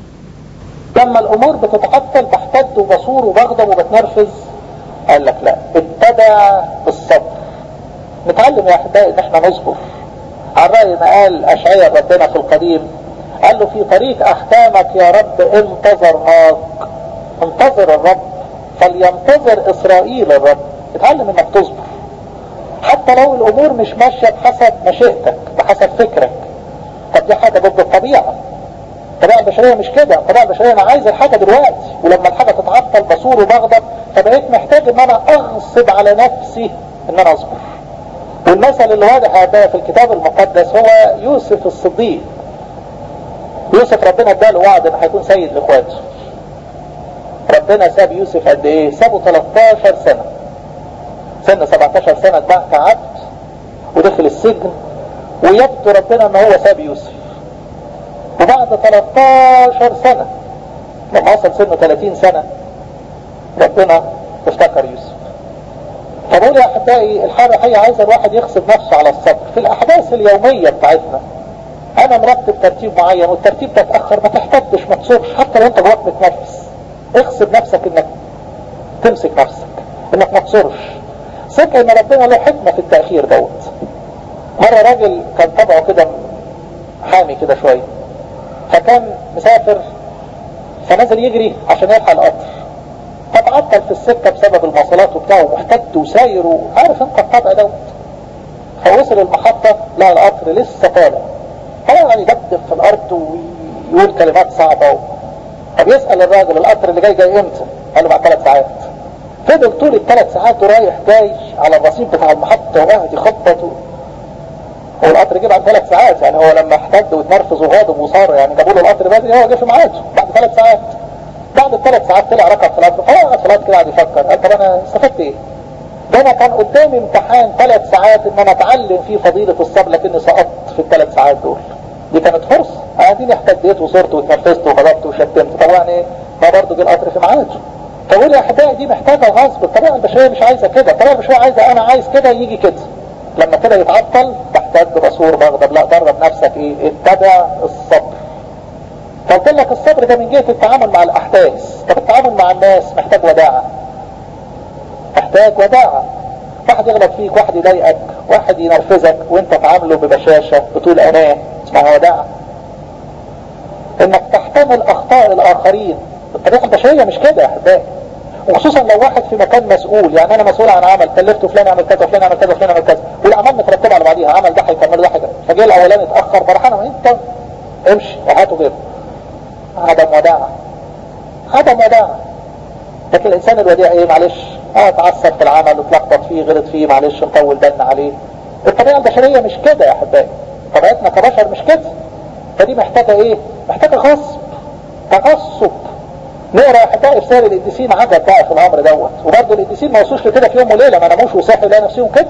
S2: لما الامور بتتعطل بحتد وبصور وبغضب وبتنرفز قال لك لا اتبع الصبر نتعلم يا احبائي ان احنا نصبر على رأي ما قال اشعياء ربنا في القديم قال له في طريق احكامك يا رب انتظرناك انتظر الرب فلينتظر اسرائيل الرب اتعلم انك تصبر حتى لو الامور مش ماشية بحسب مشيئتك بحسب فكرك طب دي حاجة ضد الطبيعة الطبيعة البشرية مش كده الطبيعة البشرية انا عايز الحاجة دلوقتي ولما الحاجة تتعطل بصور وبغضب فبقيت محتاج ان انا اغصب على نفسي ان انا اصبر والمثل اللي واضح ده في الكتاب المقدس هو يوسف الصديق يوسف ربنا اداله وعد انه هيكون سيد لاخواته ربنا ساب يوسف قد ايه سابه 13 سنة سنة 17 سنة اتباع كعبد ودخل السجن ويبدو ربنا ان هو ساب يوسف وبعد 13 سنة لما وصل سنه 30 سنة ربنا افتكر يوسف فبقول يا احبائي الحاجة هي عايزة الواحد يغصب نفسه على الصبر في الاحداث اليومية بتاعتنا انا مرتب ترتيب معين والترتيب ده اتاخر ما تحتدش ما تصورش حتى لو انت جواك متنفس اغصب نفسك انك تمسك نفسك انك ما تصورش صدق ان ربنا له حكمة في التأخير دوت مرة راجل كان طبعه كده حامي كده شوية فكان مسافر فنزل يجري عشان يلحق القطر فتعطل في السكة بسبب المواصلات وبتاعه محتد وساير وعارف انت الطبع دوت فوصل المحطة لقى القطر لسه طالع فيعني يدبدب في الارض ويقول كلمات صعبة و... فبيسأل الراجل القطر اللي جاي جاي امتى قال له بعد ثلاث ساعات فضل طول الثلاث ساعات ورايح جاي على الرصيف بتاع المحطة وقاعد يخبط و... هو القطر جه بعد ثلاث ساعات يعني هو لما احتد واتنرفز وغاضب وصار يعني جابوا له القطر بدري هو جه في ميعاده بعد ثلاث ساعات بعد الثلاث ساعات طلع ركب في القطر فهو قعد في القطر كده قاعد يفكر قال طب انا استفدت ايه؟ ده انا كان قدامي امتحان ثلاث ساعات ان انا اتعلم فيه فضيلة الصبر لكني سقطت في الثلاث ساعات دول دي كانت فرصة انا دي احتديت وصرت واتنرفزت وغضبت وشتمت طبعا ايه ما برضه جه القطر في ميعاده فقول يا احبائي دي محتاجه غصب الطبيعه البشريه مش عايزه كده الطبيعه البشريه عايزه انا عايز كده يجي كده لما كده يتعطل تحتاج بصور بغضب لا درب نفسك ايه اتبع الصبر قلت لك الصبر ده من جهه التعامل مع الاحداث طب التعامل مع الناس محتاج وداعه محتاج وداعه واحد يغلط فيك واحد يضايقك واحد ينرفزك وانت تعامله ببشاشه بطول امان اسمها وداعه انك تحتمل اخطاء الاخرين الطبيعه البشريه مش كده يا احبائي وخصوصا لو واحد في مكان مسؤول يعني انا مسؤول عن عمل كلفته فلان يعمل كذا وفلان يعمل كذا وفلان يعمل كذا والاعمال مترتبه على بعضيها عمل ده هيكمل ده هيكمل فجه الاولاني اتاخر فرحان انت امشي وهاته غيره عدم وداعه عدم وداعه لكن الانسان الوديع ايه معلش اه اتعصب في العمل اتلخبط فيه غلط فيه معلش نطول بالنا عليه الطبيعه البشريه مش كده يا احبائي طبيعتنا كبشر مش كده فدي محتاجه ايه محتاجه غصب تغصب نقرا يا احبائي في سير القديسين عجب بقى في الامر دوت وبرضه القديسين ما وصلوش لكده في يوم وليله ما ناموش وصحوا يلاقوا نفسهم كده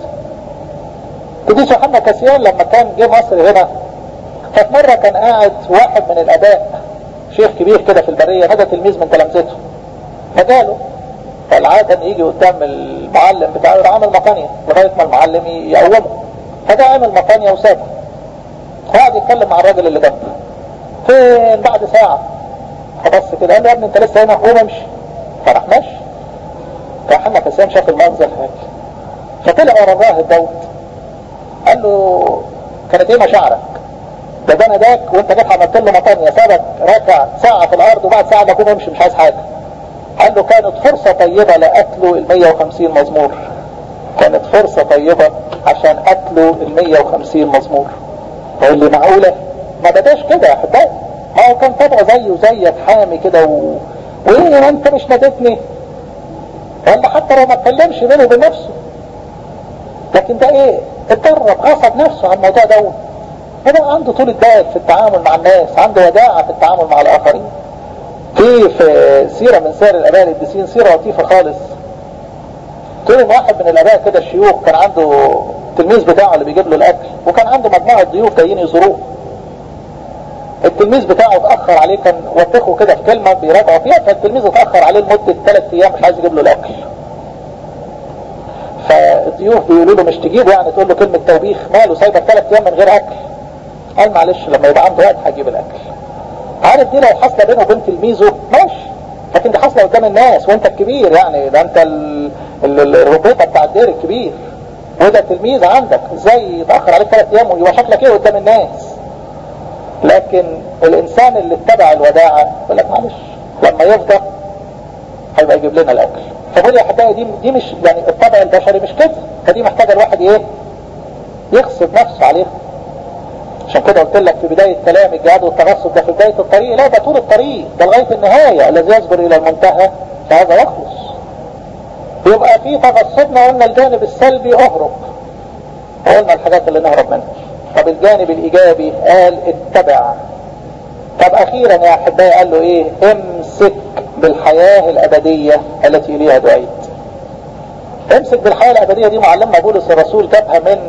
S2: القديس يوحنا كاسيان لما كان جه مصر هنا ففي مره كان قاعد واحد من الاباء شيخ كبير كده في البريه هذا تلميذ من تلامذته فجاله فالعادة ان يجي قدام المعلم بتاعه يروح عامل مقانية لغاية ما المعلم يقومه فده عامل مقانية وسابه قاعد يتكلم مع الراجل اللي جنبه فين بعد ساعة فبص كده قال له يا ابني انت لسه هنا قوم امشي فراح ماشي فحنا كسام شاف المنظر هناك فطلع ورا الراهب دوت قال له كانت ايه مشاعرك؟ ده ده ناداك وانت جيت عملت له مقانية سابك راكع ساعة في الارض وبعد ساعة ده قوم امشي مش عايز حاجة قال له كانت فرصة طيبة لأكله ال 150 مزمور كانت فرصة طيبة عشان أكله ال 150 مزمور يقول لي معقولة ما بداش كده يا أحبائي ما هو كان طبعه زيه زيك حامي كده و... وإيه ما أنت مش نادتني ولا حتى لو ما اتكلمش بينه وبين نفسه لكن ده إيه اتدرب غصب نفسه على الموضوع دوت هو عنده طول البال في التعامل مع الناس عنده وداعة في التعامل مع الآخرين في في سيرة من سير الآباء القديسين سيرة لطيفة خالص تقول ان واحد من الآباء كده الشيوخ كان عنده التلميذ بتاعه اللي بيجيب له الأكل وكان عنده مجموعة ضيوف جايين يزوروه التلميذ بتاعه اتأخر عليه كان وثقه كده في كلمة بيراجعوا فيها فالتلميذ اتأخر عليه لمدة ثلاث أيام مش عايز يجيب له الأكل فالضيوف بيقولوا له مش تجيبه يعني تقول له كلمة توبيخ ماله سايبك ثلاث أيام من غير أكل قال معلش لما يبقى عنده وقت هجيب الأكل عارف دي لو حاصله بينه وبين تلميذه ماشي لكن دي حاصله قدام الناس وانت الكبير يعني ده انت الربيطه بتاع الدير الكبير وده تلميذ عندك ازاي يتاخر عليك ثلاث ايام ويبقى شكلك ايه قدام الناس لكن الانسان اللي اتبع الوداعه يقول لك معلش لما يفضى هيبقى يجيب لنا الاكل فقول يا حكايه دي دي مش يعني الطبع البشري مش كده فدي محتاجه الواحد ايه يغصب نفسه عليها عشان كده قلت لك في بداية كلام الجهاد والتغصب ده في بداية الطريق لا ده طول الطريق ده لغاية النهاية الذي يصبر إلى المنتهى فهذا يخلص يبقى في تغصبنا قلنا الجانب السلبي اهرب قلنا الحاجات اللي نهرب منها طب الجانب الإيجابي قال اتبع طب أخيرا يا أحبائي قال له إيه امسك بالحياة الأبدية التي إليها دعيت امسك بالحياة الأبدية دي معلمنا بولس الرسول جابها من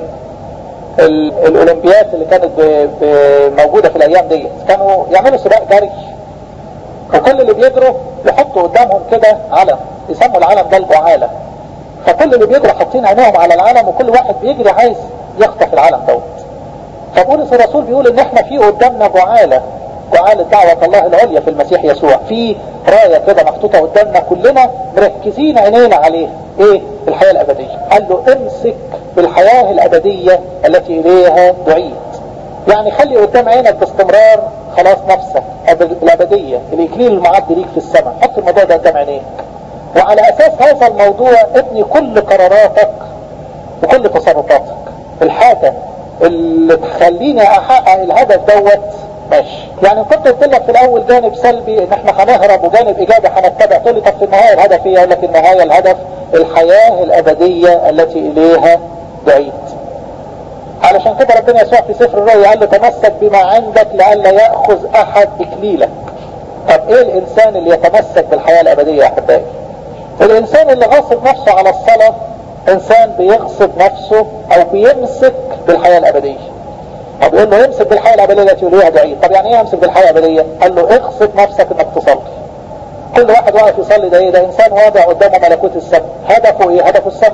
S2: الاولمبيات اللي كانت ب... ب... موجودة في الايام دي كانوا يعملوا سباق جري وكل اللي بيجروا يحطوا قدامهم كده علم يسموا العلم ده الجعالة فكل اللي بيجروا حاطين عينيهم على العلم وكل واحد بيجري عايز يخطف العلم دوت فبولس الرسول بيقول ان احنا في قدامنا جعالة جعالة دعوة الله العليا في المسيح يسوع في راية كده محطوطة قدامنا كلنا مركزين عينينا عليه ايه الحياة الابدية قال له امسك بالحياة الابدية التي اليها دعيت يعني خلي قدام عينك باستمرار خلاص نفسك الابدية الاكليل المعد ليك في السماء حط الموضوع ده قدام عينيك وعلى اساس هذا الموضوع ابني كل قراراتك وكل تصرفاتك الحاجة اللي تخليني احقق الهدف دوت ماشي يعني كنت قلت لك في الاول جانب سلبي ان احنا هنهرب وجانب ايجابي هنتبع تقول لي طب في النهايه الهدف ايه؟ اقول لك النهايه الهدف الحياه الابديه التي اليها دعيت. علشان كده ربنا يسوع في سفر الرؤيا قال له تمسك بما عندك لئلا ياخذ احد اكليلك. طب ايه الانسان اللي يتمسك بالحياه الابديه يا احبائي؟ الانسان اللي غاصب نفسه على الصلاه انسان بيغصب نفسه او بيمسك بالحياه الابديه. طب يقول له امسك بالحياة الأبدية التي يليها دعيت طب يعني ايه امسك بالحياة الأبدية قال له اغصب نفسك انك تصلي كل واحد واقف يصلي ده ايه ده انسان واضع قدامه ملكوت السماء هدفه ايه هدفه السماء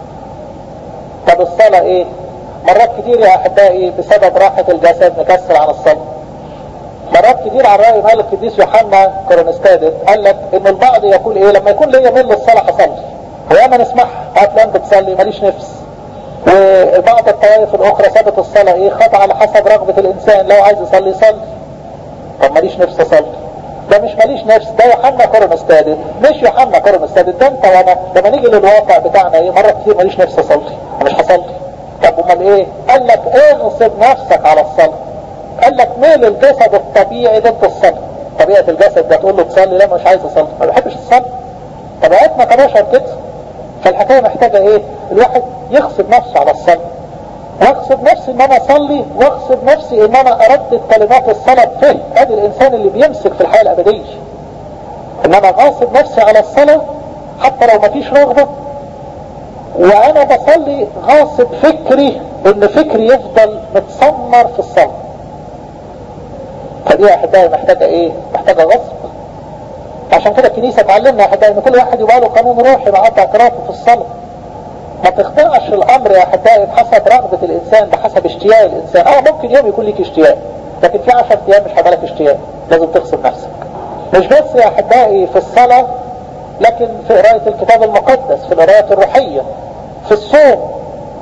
S2: طب الصلاة ايه مرات كتير يا احبائي بسبب راحة الجسد نكسل عن الصلاة مرات كتير على رأي مالك القديس يوحنا كورنستادت قال لك ان البعض يقول ايه لما يكون ليا ميل للصلاة هصلي وياما نسمعها هتلاقي بتصلي ماليش نفس وبعض الطوائف الاخرى سابت الصلاة ايه خطأ على حسب رغبة الانسان لو عايز يصلي يصلي طب ماليش نفس اصلي ده مش ماليش نفس ده يوحنا كورنستادت مش يوحنا كورنستادت ده انت وانا لما نيجي للواقع بتاعنا ايه مرة كتير ماليش نفس اصلي مش هصلي طب امال ايه قال لك اغصب نفسك على الصلاة قال لك ميل الجسد الطبيعي ضد الصلاة طبيعة الجسد ده تقول له تصلي لا مش عايز اصلي ما بحبش الصلاة طبيعتنا كبشر كده فالحكاية محتاجة ايه الواحد يغصب نفسه على الصلاة واغصب نفسي ان انا اصلي واغصب نفسي ان انا اردد كلمات الصلاة بفهم ادي الانسان اللي بيمسك في الحياة الابدية ان انا غاصب نفسي على الصلاة حتى لو مفيش رغبة وانا بصلي غاصب فكري ان فكري يفضل متسمر في الصلاة فدي يا احبائي محتاجة ايه محتاجة غصب عشان كده الكنيسة تعلمنا يا احبائي ان كل واحد يبقى له قانون روحي مع اعترافه في الصلاة ما تخضعش الامر يا احبائي بحسب رغبة الانسان بحسب اشتياق الانسان اه ممكن يوم يكون ليك اشتياق لكن في 10 ايام مش هيبقى لك اشتياق لازم تغصب نفسك مش بس يا احبائي في الصلاة لكن في قراية الكتاب المقدس في القرايات الروحية في الصوم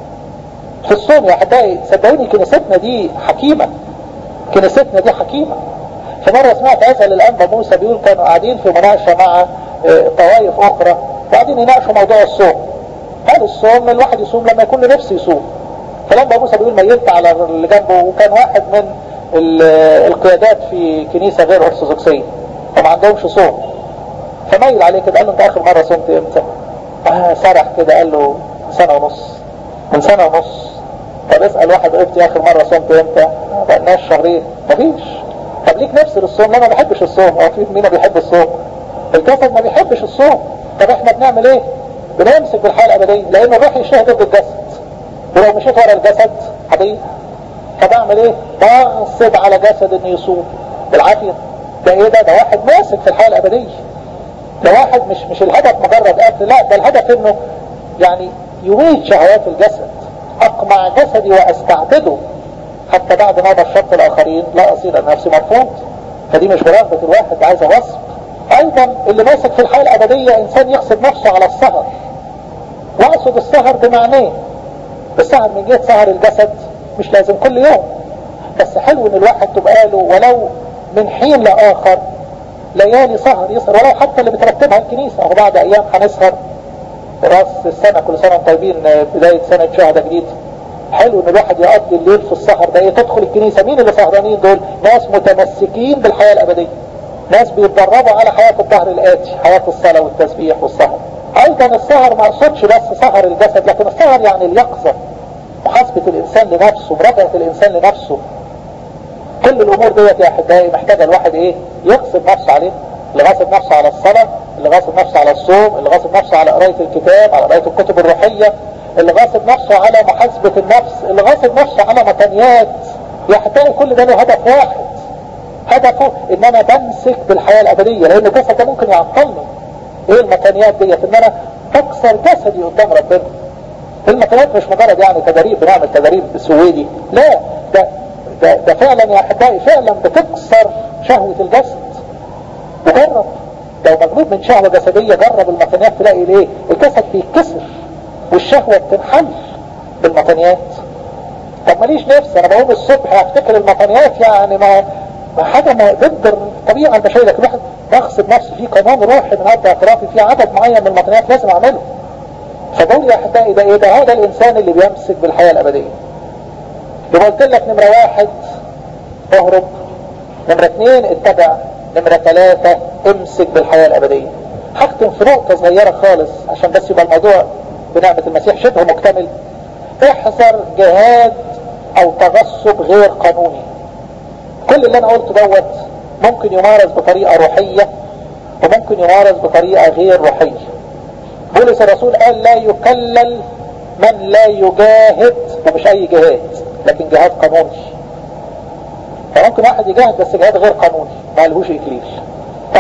S2: في الصوم يا احبائي صدقوني كنيستنا دي حكيمة كنيستنا دي حكيمة في مرة سمعت اسأل الانبا موسى بيقول كانوا قاعدين في مناقشة مع اه طوائف اخرى وقاعدين يناقشوا موضوع الصوم قال الصوم الواحد يصوم لما يكون له نفسه يصوم فلما موسى بيقول ميلت على اللي جنبه وكان واحد من القيادات في كنيسة غير ارثوذكسية وما عندهمش صوم فميل عليه كده قال له انت اخر مرة صمت امتى آه سرح كده قال له سنة ونص من سنة ونص طب اسأل واحد قلت اخر مرة صمت امتى ما بقناش شهرين مفيش طب ليك نفس للصوم لا ما بحبش الصوم هو في مين بيحب الصوم الجسد ما بيحبش الصوم طب احنا بنعمل ايه بنمسك بالحياة الابدية لان الروح يشتهي ضد الجسد ولو مشيت ورا الجسد هضيع فبعمل ايه بغصب على جسد انه يصوم بالعافية ده ايه ده ده واحد ماسك في الحياة الابدية ده واحد مش مش الهدف مجرد اكل لا ده الهدف انه يعني يميت شهوات الجسد اقمع جسدي واستعبده حتى بعد ما بشرت الاخرين لا اصير نفسي مرفوض فدي مش برغبة الواحد عايز غصب ايضا اللي ماسك في الحياة الابدية انسان يغصب نفسه على السهر واقصد السهر بمعناه السهر من جهة سهر الجسد مش لازم كل يوم بس حلو ان الواحد تبقى له ولو من حين لاخر ليالي سهر يسهر ولو حتى اللي بترتبها الكنيسة اهو بعد ايام هنسهر راس السنة كل سنة طيبين بداية سنة شهدة جديد حلو ان الواحد يقضي الليل في السهر ده تدخل الكنيسة مين اللي سهرانين دول ناس متمسكين بالحياة الابدية ناس بيتدربوا على حياة الظهر الاتي حياة الصلاة والتسبيح والسهر ايضا السهر ما اقصدش بس سهر الجسد لكن السهر يعني اليقظة محاسبة الانسان لنفسه مراجعة الانسان لنفسه كل الامور ديت يا احبائي محتاجة الواحد ايه يغصب نفسه عليه اللي غاصب نفسه على الصلاة اللي غاصب نفسه على الصوم اللي غاصب نفسه على قراية الكتاب على قراية الكتب الروحية اللي غاصب نفسه على محاسبة النفس اللي غاصب نفسه على متنيات يا احبائي كل ده له هدف واحد هدفه ان انا بمسك بالحياة الابدية لان الجسد ده ممكن يعطلني ايه المتنيات ديت ان انا بكسر جسدي قدام ربنا المتنيات مش مجرد يعني تدريب بنعمل تدريب سويدي لا ده ده, ده فعلا يا احبائي فعلا بتكسر شهوة الجسد وجرب لو مجنون من شهوة جسدية جرب المتنيات تلاقي ليه الجسد بيتكسر والشهوة بتنحل بالمتنيات طب ماليش نفس انا بقوم الصبح افتكر المتنيات يعني ما ما حاجة ما ضد الطبيعة البشرية لكن الواحد بغصب نفسي في قانون روحي من هذا اعترافي في عدد معين من المتنيات لازم اعمله فبقول يا احبائي ده ايه ده هذا الانسان اللي بيمسك بالحياة الابدية يبقى قلت لك نمرة واحد اهرب نمرة اثنين اتبع نمرة ثلاثة امسك بالحياة الابدية هختم في نقطة صغيرة خالص عشان بس يبقى الموضوع بنعمة المسيح شبه مكتمل احذر جهاد او تغصب غير قانوني كل اللي انا قلته دوت ممكن يمارس بطريقة روحية وممكن يمارس بطريقة غير روحية بولس الرسول قال لا يكلل من لا يجاهد ومش اي جهاد لكن جهاد قانوني فممكن واحد يجاهد بس جهاد غير قانوني ما لهوش اكليل طب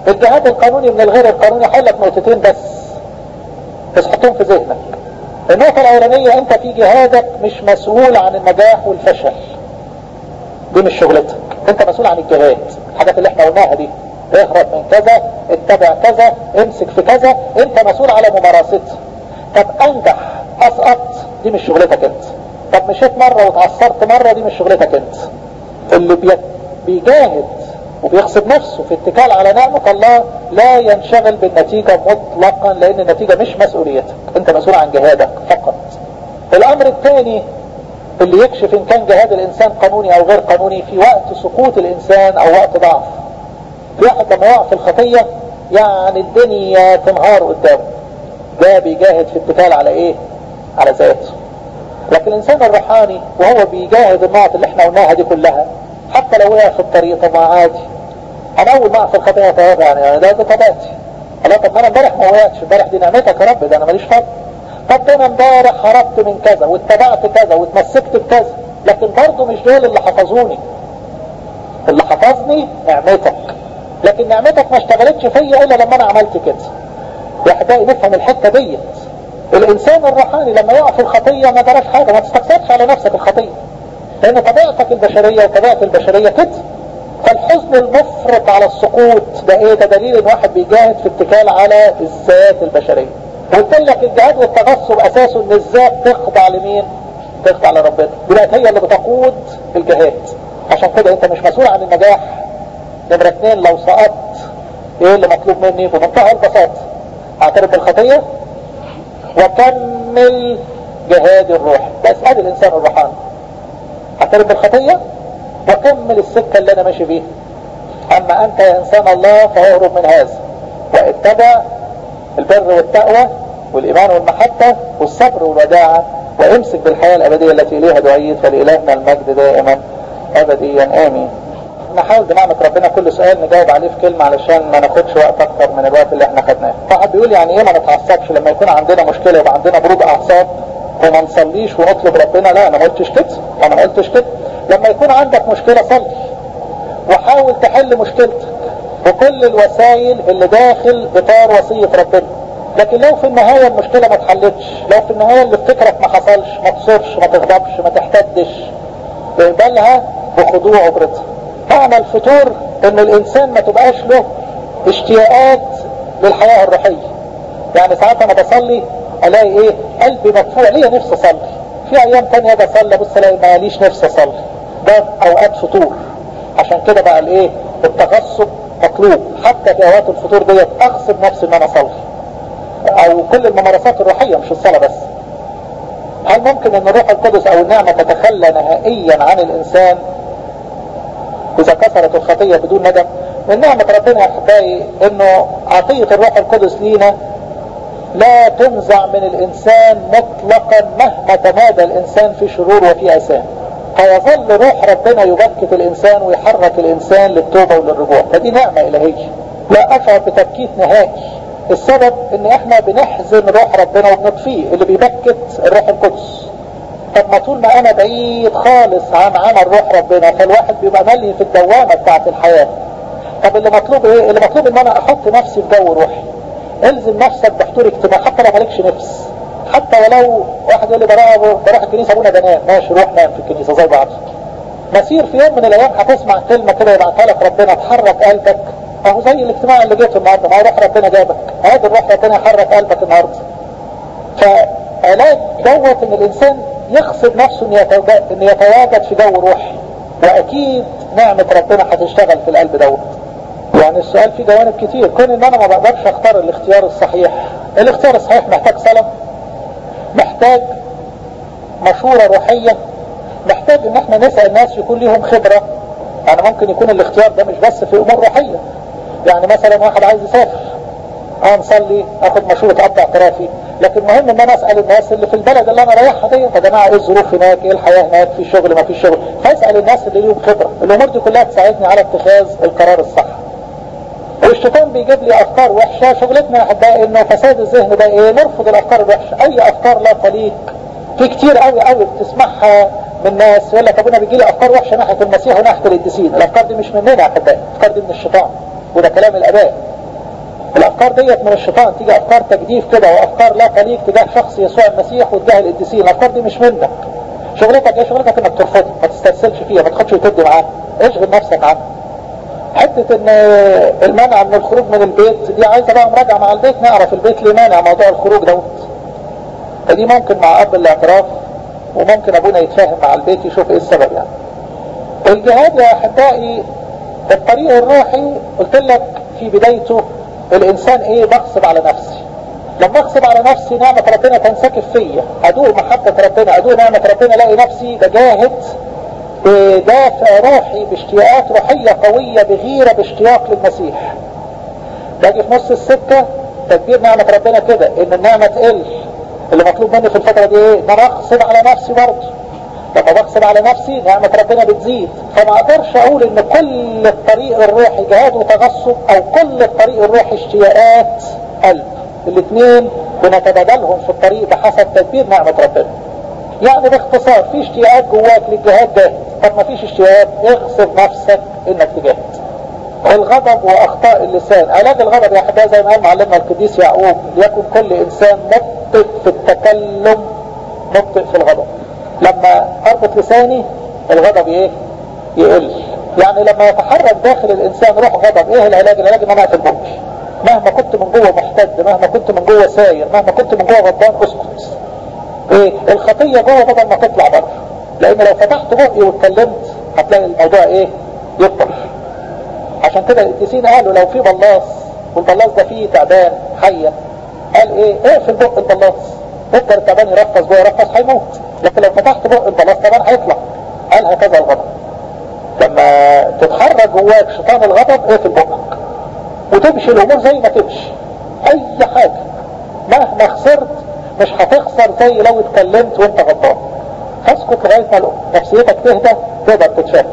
S2: الجهاد القانوني من الغير القانوني هقول لك نقطتين بس بس حطهم في ذهنك النقطة الأولانية أنت في جهادك مش مسؤول عن النجاح والفشل دي مش شغلتك أنت مسؤول عن الجهاد الحاجات اللي احنا قلناها دي اهرب من كذا اتبع كذا امسك في كذا انت مسؤول على ممارستها طب انجح اسقط دي مش شغلتك انت طب مشيت مرة وتعثرت مرة دي مش شغلتك انت اللي بي... بيجاهد وبيغصب نفسه في اتكال على نعمة الله لا ينشغل بالنتيجة مطلقا لان النتيجة مش مسؤوليتك انت مسؤول عن جهادك فقط الامر الثاني اللي يكشف ان كان جهاد الانسان قانوني او غير قانوني في وقت سقوط الانسان او وقت ضعف في واحد لما يقع في الخطية يعني الدنيا تنهار قدامه ده بيجاهد في اتكال على ايه على ذاته لكن الانسان الروحاني وهو بيجاهد النقط اللي احنا قلناها دي كلها حتى لو وقع في الطريق طب ما عادي انا اول ما اقع في الخطيه طيب يعني ده ده طبيعتي الله طب ما انا امبارح ما وقعتش امبارح دي نعمتك يا رب ده انا ماليش فضل طب ده انا امبارح هربت من كذا واتبعت كذا واتمسكت بكذا لكن برضه مش دول اللي حفظوني اللي حفظني نعمتك لكن نعمتك ما اشتغلتش فيا الا لما انا عملت كده واحبائي نفهم الحته ديت الانسان الروحاني لما يقع في الخطيه ما جراش حاجه ما تستكثرش على نفسك الخطيه لان طبيعتك البشريه وطبيعه البشريه كده فالحزن المفرط على السقوط ده ايه ده دليل ان واحد بيجاهد في اتكال على الذات البشريه قلت لك الجهاد والتغصب اساسه ان الذات تخضع لمين تخضع لربنا بقت هي اللي بتقود الجهاد عشان كده انت مش مسؤول عن النجاح نمرة اثنين لو سقطت ايه اللي مطلوب مني بمنتهى البساطة اعترف بالخطية وكمل جهاد الروح بس ادي الانسان الروحاني اعترف بالخطية وكمل السكة اللي انا ماشي فيها اما انت يا انسان الله فاهرب من هذا واتبع البر والتقوى والايمان والمحبة والصبر والوداعة وامسك بالحياة الابدية التي اليها دعيت فلإلهنا المجد دائما ابديا امين نحاول بنعمة ربنا كل سؤال نجاوب عليه في كلمة علشان ما ناخدش وقت اكتر من الوقت اللي احنا خدناه واحد بيقول يعني ايه ما نتعصبش لما يكون عندنا مشكلة يبقى عندنا برود اعصاب وما نصليش ونطلب ربنا لا انا ما قلتش كده انا ما قلتش كده لما يكون عندك مشكلة صلي وحاول تحل مشكلتك بكل الوسائل اللي داخل اطار وصية ربنا لكن لو في النهاية المشكلة ما اتحلتش لو في النهاية اللي افتكرك ما حصلش ما تصرش ما تغضبش ما تحتدش اقبلها بخضوع وبرضا معنى الفتور ان الانسان ما تبقاش له اشتياقات للحياة الروحية يعني ساعات انا بصلي الاقي ايه قلبي مدفوع ليا نفسي اصلي في ايام تانية بصلي بص الاقي ماليش نفسي اصلي ده اوقات فطور عشان كده بقى الايه التغصب مطلوب حتى في اوقات الفطور ديت اغصب نفسي ان انا اصلي او كل الممارسات الروحية مش الصلاة بس هل ممكن ان الروح القدس او النعمة تتخلى نهائيا عن الانسان اذا كسرت الخطية بدون ندم من نعمة ربنا يا احبائي انه عطية الروح القدس لينا لا تنزع من الانسان مطلقا مهما تمادى الانسان في شرور وفي اثام فيظل روح ربنا يبكت الانسان ويحرك الانسان للتوبة وللرجوع فدي نعمة الهية لا اشعر بتبكيت نهائي السبب ان احنا بنحزن روح ربنا وبنطفيه اللي بيبكت الروح القدس طب ما طول ما انا بعيد خالص عن عمل روح ربنا فالواحد بيبقى ملهي في الدوامة بتاعت الحياة طب اللي مطلوب ايه اللي مطلوب ان انا احط نفسي في جو روحي الزم نفسك بحضور اجتماع حتى لو مالكش نفس حتى ولو واحد يقول لي بروح بروح الكنيسه ابونا بنام ماشي روح نام في الكنيسه زي بعض مسير في يوم من الايام هتسمع كلمه كده يبعتها لك ربنا تحرك قلبك اهو زي الاجتماع اللي جيت النهارده ما هو روح ربنا جابك هذا الروح ربنا يحرك قلبك النهارده فعلاج دوت ان الانسان يغصب نفسه ان يتواجد في جو روحي واكيد نعمة ربنا هتشتغل في القلب دوت يعني السؤال فيه جوانب كتير كون ان انا ما بقدرش اختار الاختيار الصحيح الاختيار الصحيح محتاج صلاة محتاج مشورة روحية محتاج ان احنا نسأل ناس يكون ليهم خبرة يعني ممكن يكون الاختيار ده مش بس في امور روحية يعني مثلا واحد عايز يسافر اه نصلي اخد مشورة اب اعترافي لكن مهم ان انا اسأل الناس اللي في البلد اللي انا رايحها دي يا جماعة ايه الظروف هناك ايه الحياة هناك في شغل ما في شغل فاسأل الناس اللي ليهم خبرة الامور دي كلها تساعدني على اتخاذ القرار الصح والشيطان بيجيب لي افكار وحشة شغلتنا يا احبائي انه فساد الذهن ده ايه نرفض الافكار الوحشة اي افكار لا تليق في كتير قوي قوي بتسمعها من ناس يقول لك ابونا بيجي لي افكار وحشة ناحية المسيح وناحية القديسين الافكار دي مش مننا يا احبائي الافكار دي من الشيطان وده كلام الاباء الافكار ديت من الشيطان تيجي افكار تجديف كده وافكار لا تليق تجاه شخص يسوع المسيح وتجاه القديسين الافكار دي مش منك شغلتك ايه شغلتك انك ترفضها ما تسترسلش فيها ما تاخدش وتدي معاها اشغل نفسك عنها حتة ان المنع من الخروج من البيت دي عايزة بقى مراجعة مع البيت نعرف البيت ليه مانع موضوع الخروج دوت فدي ممكن مع اب الاعتراف وممكن ابونا يتفاهم مع البيت يشوف ايه السبب يعني الجهاد يا احبائي الطريق الروحي قلت لك في بدايته الانسان ايه بغصب على نفسي لما اغصب على نفسي نعمة ربنا تنسكب فيا ادوق محبة ربنا ادوق نعمة ربنا الاقي نفسي بجاهد بدافع روحي باشتياقات روحية قوية بغيرة باشتياق للمسيح باجي في نص السكة تدبير نعمة ربنا كده ان النعمة تقل اللي مطلوب مني في الفترة دي ايه ان انا اغصب على نفسي برضه لما بغصب على نفسي نعمة ربنا بتزيد فما اقدرش اقول ان كل الطريق الروحي جهاد وتغصب او كل الطريق الروحي اشتياقات قلب الاثنين بنتبادلهم في الطريق بحسب تدبير نعمة ربنا يعني باختصار في اشتياقات جواك للجهاد جاهد طب ما فيش اشتياقات اغصب نفسك انك تجاهد الغضب واخطاء اللسان علاج الغضب يا احبائي زي ما قال معلمنا القديس يعقوب ليكن كل انسان مبطئ في التكلم مبطئ في الغضب لما اربط لساني الغضب ايه يقل يعني لما يتحرك داخل الانسان روح غضب ايه العلاج العلاج ان انا اقفل بقي مهما كنت من جوه محتد مهما كنت من جوه ساير مهما كنت من جوه غضبان اسكت ايه الخطية جوه بدل ما تطلع بره لان لو فتحت بقي واتكلمت هتلاقي الموضوع ايه يكبر عشان كده القديسين قالوا لو في بلاص والبلاص ده فيه تعبان حية قال ايه اقفل بق البلاص يقدر التعبان يرفص جوه يرفص هيموت لكن لو فتحت بق البلاص طبعا هيطلع قال هكذا الغضب لما تتحرك جواك شيطان الغضب اقفل بقك وتمشي الامور زي ما تمشي اي حاجة مهما خسرت مش هتخسر زي لو اتكلمت وانت غضبان فاسكت لغاية ما نفسيتك تهدى تقدر تتفاهم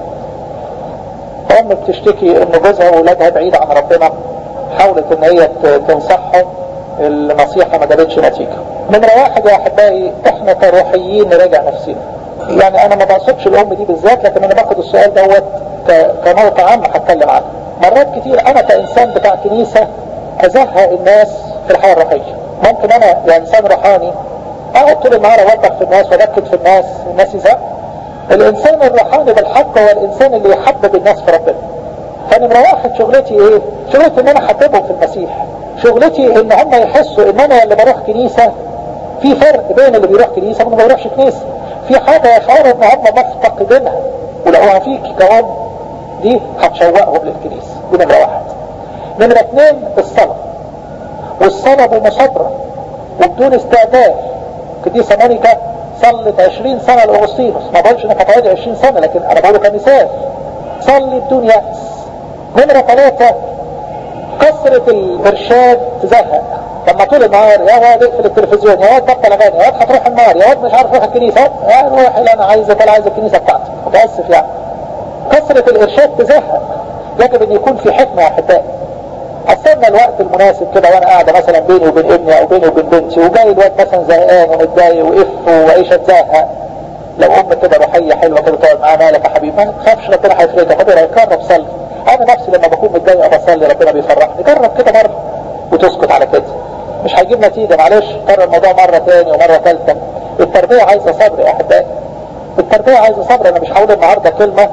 S2: ام بتشتكي ان جوزها واولادها بعيد عن ربنا حاولت ان هي تنصحهم النصيحة ما جابتش نتيجة نمرة واحد يا احبائي احنا كروحيين نراجع نفسنا يعني انا ما بقصدش الام دي بالذات لكن انا باخد السؤال دوت كنقطة عامة هتكلم عنها مرات كتير انا كانسان بتاع كنيسة ازهق الناس في الحياة الروحية ممكن انا كانسان روحاني اقعد طول النهار اوضح في الناس وابكت في الناس الناس يزهق الانسان الروحاني بالحق هو الانسان اللي يحبب الناس في ربنا فنمرة واحد شغلتي ايه شغلتي ان انا احببهم في المسيح شغلتي ان هم يحسوا ان انا اللي بروح كنيسة في فرق بين اللي بيروح كنيسة واللي ما بيروحش كنيسة في حاجة يشعروا ان هم مفتقدينها ولقوها فيك كأم دي هتشوقهم للكنيسة دي نمرة واحد نمرة اثنين الصلاة والصلاة بمصابرة وبدون استعداد قديسة مونيكا صلت 20 سنة لأغسطينوس ما بقولش انك هتقعدي 20 سنة لكن انا بقوله كمثال صلي بدون يأس نمرة ثلاثة كثرة الإرشاد تزهق لما طول النهار يا واد اقفل التلفزيون يا واد بطل اغاني يا واد هتروح النار يا واد مش عارف روح الكنيسة يا روح اللي انا عايزك ولا عايز الكنيسة بتاعتي متأسف يعني كثرة الإرشاد تزهق يجب ان يكون في حكمة يا احبائي استنى الوقت المناسب كده وانا قاعدة مثلا بيني وبين ابني او بيني وبين بنتي وجاي الواد مثلا زهقان ومتضايق وقف وعيشة تزهق لو ام كده روحية حلوة كده تقعد معاه مالك يا حبيبي ما تخافش ربنا هيفرجك خد جرب صلي انا نفسي لما بكون متضايق بصلي ربنا بيفرحني جرب كده مرة وتسكت على كده مش هيجيب نتيجة معلش كرر الموضوع مرة تاني ومرة ثالثة التربية عايزة صبر يا احبائي التربية عايزة صبر انا مش هقول النهاردة كلمة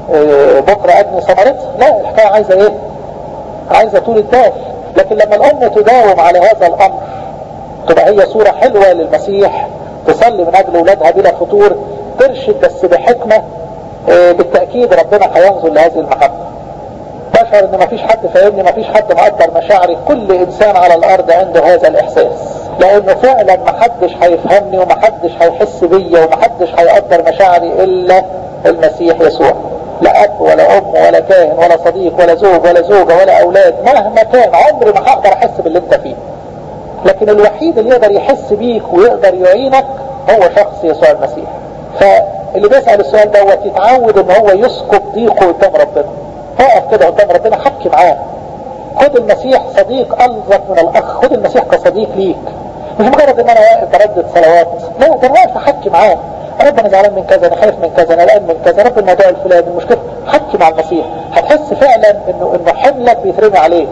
S2: بكرة ابني ثمرتها لا الحكاية عايزة ايه عايزة طول الدال لكن لما الام تداوم على هذا الامر تبقى هي صورة حلوة للمسيح تصلي من اجل اولادها بلا فطور ترشد بس بحكمة بالتأكيد ربنا هينظر لهذه المحبة بشعر ان مفيش حد فاهمني مفيش حد مقدر مشاعري كل انسان على الارض عنده هذا الاحساس لانه فعلا محدش هيفهمني ومحدش هيحس بيا ومحدش هيقدر مشاعري الا المسيح يسوع لا اب ولا ام ولا كاهن ولا صديق ولا زوج ولا زوجة ولا اولاد مهما كان عمري ما هقدر احس باللي انت فيه لكن الوحيد اللي يقدر يحس بيك ويقدر يعينك هو شخص يسوع المسيح فاللي بيسأل السؤال دوت يتعود ان هو يسكب ضيقه قدام ربنا اقف كده قدام ربنا حكي معاه خد المسيح صديق الزق من الاخ خد المسيح كصديق ليك مش مجرد ان انا واقف بردد صلوات لا ده انا واقف احكي معاه رب انا زعلان من كذا انا خايف من كذا انا قلقان من كذا رب الموضوع الفلاني المشكله حكي مع المسيح هتحس فعلا انه انه حملك بيترمي عليه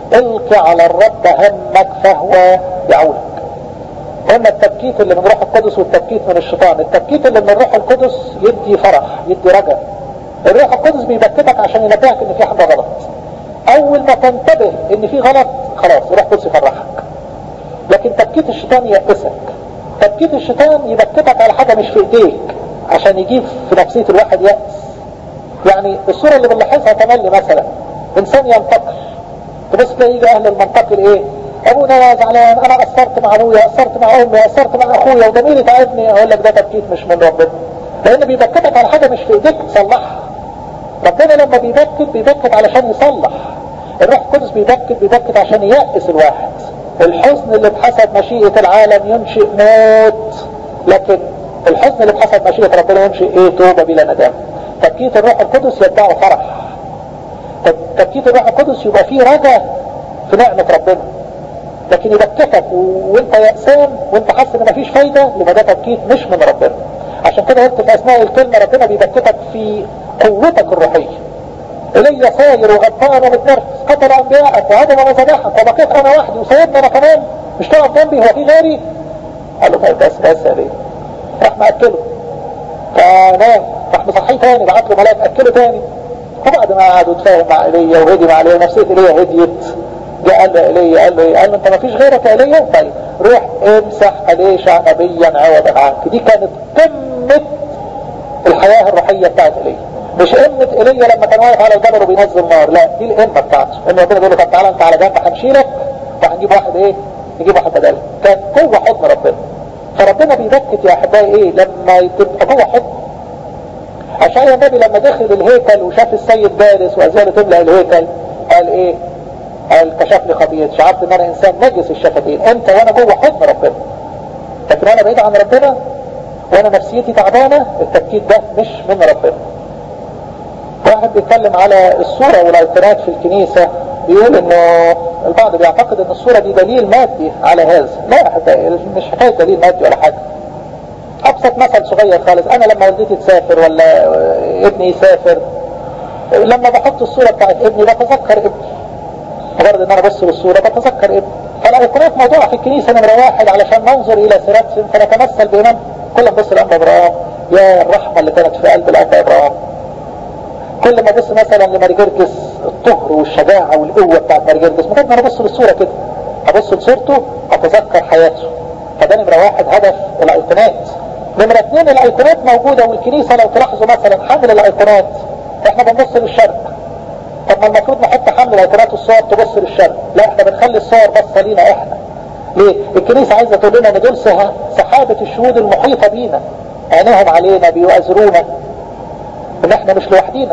S2: القي على الرب همك فهو يعولك قلنا التبكيت اللي من روح القدس والتبكيت من الشيطان التبكيت اللي من روح القدس يدي فرح يدي رجاء الروح القدس بيبكتك عشان ينبهك ان في حاجه غلط اول ما تنتبه ان في غلط خلاص الروح القدس يفرحك لكن تبكيت الشيطان يأسك تبكيت الشيطان يبكتك على حاجه مش في ايديك عشان يجيب في نفسيه الواحد يأس يعني الصوره اللي بنلاحظها تملي مثلا انسان ينتقل تبص تلاقي يجي اهل المنطقه ايه ابونا زعلان انا قصرت مع ابويا قصرت مع امي قصرت مع اخويا وضميري تعبني اقول لك ده تبكيت مش من ربنا لان بيبكتك على حاجه مش في ايديك تصلحها ربنا لما بيبكت بيبكت علشان يصلح الروح القدس بيبكت بيبكت عشان ييأس الواحد الحزن اللي بحسب مشيئة العالم ينشئ موت لكن الحزن اللي بحسب مشيئة ربنا ينشئ ايه توبة بلا ندم تبكيت الروح القدس يدعو فرح تبكيت الروح القدس يبقى فيه رجاء في نعمة ربنا لكن يبكتك وانت يأسان وانت حاسس ان مفيش فايدة يبقى ده تبكيت مش من ربنا عشان كده قلت في اثناء الكلمة ربنا بيبكتك في قوتك الروحية إلي ساير وغضبان ومتنرفز قتل أنبياءك وهدم مذابحك وبقيت أنا وحدي وسيدنا أنا كمان مش تقف جنبي هو في غيري؟ قال له طيب بس بس يا ليه؟ راح مأكله فنام راح مصحيه تاني بعت له ملاك أكله تاني وبعد ما قعد وتفاهم مع ايليا وهدي مع ايليا ونفسيه ايليا هديت جاء قال له ايليا قال له ايه؟ قال له انت ما فيش غيرك يا ايليا؟ طيب روح امسح اليشع نبيا عوضا عنك دي كانت قمه الحياه الروحيه بتاعت ايليا مش قمه ايليا لما كان واقف على الجبل وبينزل نار لا دي القمه بتاعته ان ربنا بيقول له طب تعالى انت على جنب هنشيلك وهنجيب واحد ايه؟ نجيب واحد بدالك كان جوه حضن ربنا فربنا بيبكت يا احبائي ايه لما تبقى جوه حضن عشان النبي لما دخل الهيكل وشاف السيد جالس وازاله تملأ الهيكل قال ايه قال كشف لي خطيئتي شعرت ان انا انسان نجس الشفتين انت وانا جوه حضن ربنا لكن انا بعيد عن ربنا وانا نفسيتي تعبانه التبكيت ده مش من ربنا واحد بيتكلم على الصورة والايقونات في الكنيسة بيقول انه البعض بيعتقد ان الصورة دي دليل مادي على هذا لا حتى مش حكاية دليل مادي ولا حاجة ابسط مثل صغير خالص انا لما والدتي تسافر ولا ابني يسافر لما بحط الصورة بتاعت ابني بتذكر ابني مجرد ان انا ابص للصورة بتذكر ابني فالايقونات موضوعة في الكنيسة نمرة واحد علشان ننظر الى سيرات فنتمثل بإمام كل ما نبص لأنبا ابراهام يا الرحمة اللي كانت في قلب الأنبا ابراهام كل ما ابص مثلا لمارجرجس الطهر والشجاعة والقوة بتاعت مارجرجس مجرد ما انا ابص للصورة كده ابص لصورته اتذكر حياته فده نمرة واحد هدف الايقونات نمرة اثنين الايقونات موجودة والكنيسة لو تلاحظوا مثلا حمل الايقونات احنا بنبص للشرق طب ما المفروض نحط حمل الايقونات والصور تبص للشرق لا احنا بنخلي الصور بصة لينا احنا ليه الكنيسة عايزة تقول لنا ان دول سحابة الشهود المحيطة بينا عينيهم علينا بيؤازرونا ان احنا مش لوحدينا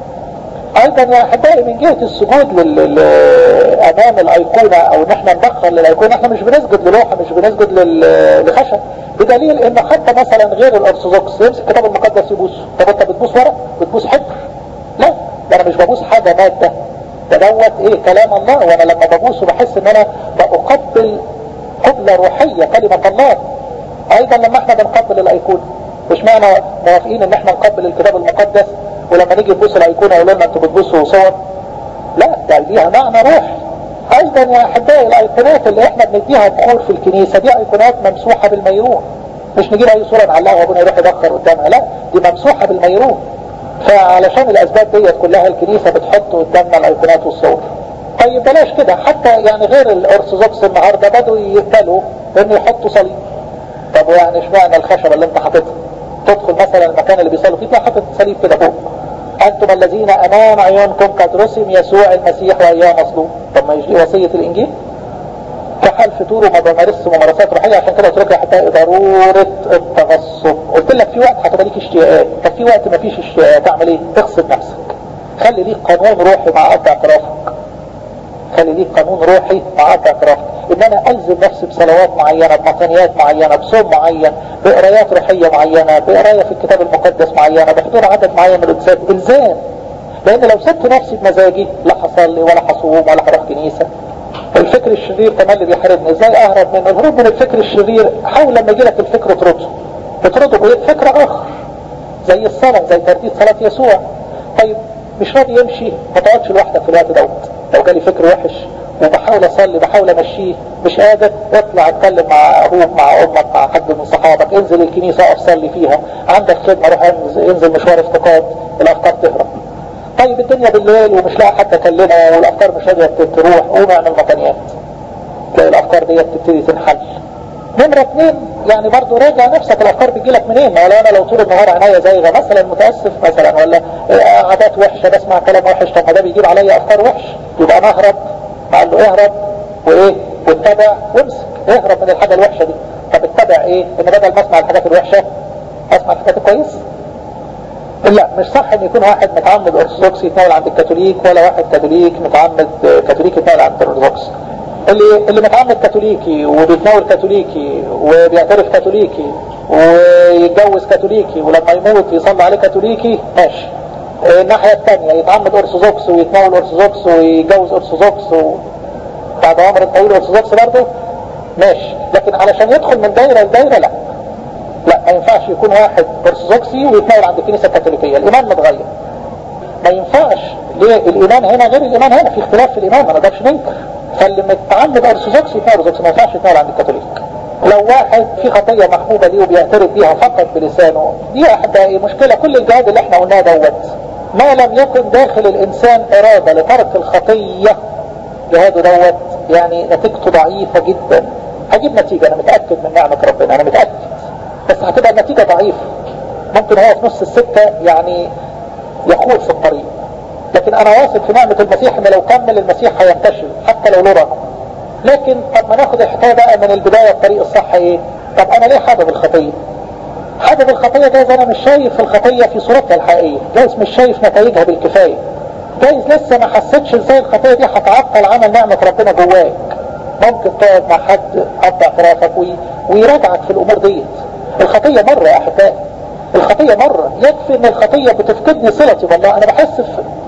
S2: ايضا يا احبائي من جهة السجود لل... امام الايقونة او ان احنا ندخل للايقونة احنا مش بنسجد للوحة مش بنسجد لل... لخشب بدليل ان حتى مثلا غير الارثوذكس يمسك الكتاب المقدس يبوسه طب انت بتبوس ورق بتبوس حبر لا ده انا مش ببوس حاجة مادة ده دوت ايه كلام الله وانا لما ببوسه بحس ان انا بقبل قبلة روحية كلمة الله ايضا لما احنا بنقبل الايقونة مش معنى موافقين ان احنا نقبل الكتاب المقدس ولما نيجي نبص الايقونه يقول لنا انتوا بتبصوا صور لا ده ليها معنى روحي ايضا يا احبائي الايقونات اللي احنا بنديها بخور في الكنيسه دي ايقونات ممسوحه بالميرون مش نجيب اي صوره نعلقها وابونا يروح يبخر قدامها لا دي ممسوحه بالميرون فعلشان الاسباب ديت كلها الكنيسه بتحط قدامنا الايقونات والصور طيب بلاش كده حتى يعني غير الارثوذكس النهارده بدوا يقبلوا ان يحطوا صليب طب يعني اشمعنى الخشبه اللي انت حاططها تدخل مثلا المكان اللي بيصلوا فيه تلاقي حاطط صليب كده فوق انتم الذين امام عيونكم قد رسم يسوع المسيح واياه مصلوب طب ما يجي وصيه الانجيل كحال فطور وما بمارسش ممارسات روحيه عشان كده قلت لك حتى ضروره التغصب قلت لك في وقت هتبقى ليك اشتياقات طب في وقت ما فيش اشتياقات تعمل ايه؟ تغصب نفسك خلي ليك قانون روحي مع قطع اعترافك خلي ليك قانون روحي مع قطع اعترافك ان انا الزم نفسي بصلوات معينة بمقانيات معينة بصوم معين بقرايات روحية معينة بقراية في الكتاب المقدس معينة بحضور عدد معين من القدسات الزام لان لو سبت نفسي بمزاجي لا هصلي ولا هصوم ولا هروح كنيسة الفكر الشرير كمان اللي بيحاربني ازاي اهرب منه الهروب من الفكر الشرير حاول لما يجي لك الفكر اطرده اطرده بفكر اخر زي الصلاة زي ترديد صلاة يسوع طيب مش راضي يمشي ما تقعدش لوحدك في الوقت دوت لو جالي فكر وحش وبحاول اصلي بحاول امشيه مش قادر اطلع اتكلم مع ابوك مع امك مع حد من صحابك انزل الكنيسه اقف صلي فيها عندك خدمه روح انزل, انزل مشوار افتقاد الافكار تهرب طيب الدنيا بالليل ومش لاقي حد اكلمه والافكار مش راضيه تروح قوم اعمل مكانيات تلاقي الافكار ديت تبتدي تنحل نمرة اثنين يعني برضو راجع نفسك الافكار بتجيلك منين ما لو انا لو طول النهار عينيا زايغة مثلا متأسف مثلا ولا عادات وحشة بسمع كلام وحش طب ما ده بيجيب عليا افكار وحش يبقى نهرب قال له اهرب وايه واتبع وامسك اهرب من الحاجة الوحشة دي طب اتبع ايه ان بدل ما اسمع الحاجات الوحشة اسمع الحاجات الكويسة لا مش صح ان يكون واحد متعمد ارثوذكسي يتناول عند الكاثوليك ولا واحد كاثوليك متعمد كاثوليكي يتناول عند الارثوذكس اللي اللي متعمد كاثوليكي وبيتناول كاثوليكي وبيعترف كاثوليكي ويتجوز كاثوليكي ولما يموت يصلي عليه كاثوليكي ماشي الناحية الثانية يتعمد ارثوذكس ويتناول ارثوذكس ويتجوز ارثوذكس و... بعد عمر طويل ارثوذكس برضه ماشي لكن علشان يدخل من دايرة لدايرة لا لا ما ينفعش يكون واحد ارثوذكسي ويتناول عند الكنيسة الكاثوليكية الايمان متغير ما ينفعش ليه الايمان هنا غير الايمان هنا في اختلاف في الايمان ما نقدرش ننكر فاللي متعمد ارثوذكس يتناول ارثوذكس ما ينفعش يتناول عند الكاثوليك لو واحد في خطيه محبوبه ليه وبيعترف بيها فقط بلسانه دي احدى مشكله كل الجهاد اللي احنا قلناه دوت ما لم يكن داخل الانسان اراده لترك الخطيه جهاده دوت يعني نتيجته ضعيفه جدا هجيب نتيجه انا متاكد من نعمه ربنا انا متاكد بس هتبقى النتيجه ضعيفه ممكن هو في نص السكه يعني يخوض في الطريق لكن انا واثق في نعمة المسيح ان لو كمل المسيح هينتشر حتى لو له رغم لكن طب ما ناخد الحكاية بقى من البداية الطريق الصح ايه طب انا ليه حابب الخطية حابب الخطية جايز انا مش شايف الخطية في صورتها الحقيقية جايز مش شايف نتائجها بالكفاية جايز لسه ما حسيتش ازاي الخطية دي هتعطل عمل نعمة ربنا جواك ممكن تقعد مع حد حد اعترافك ويراجعك في الامور ديت الخطية مرة يا احبائي الخطية مرة يكفي ان الخطية بتفقدني صلتي بالله انا بحس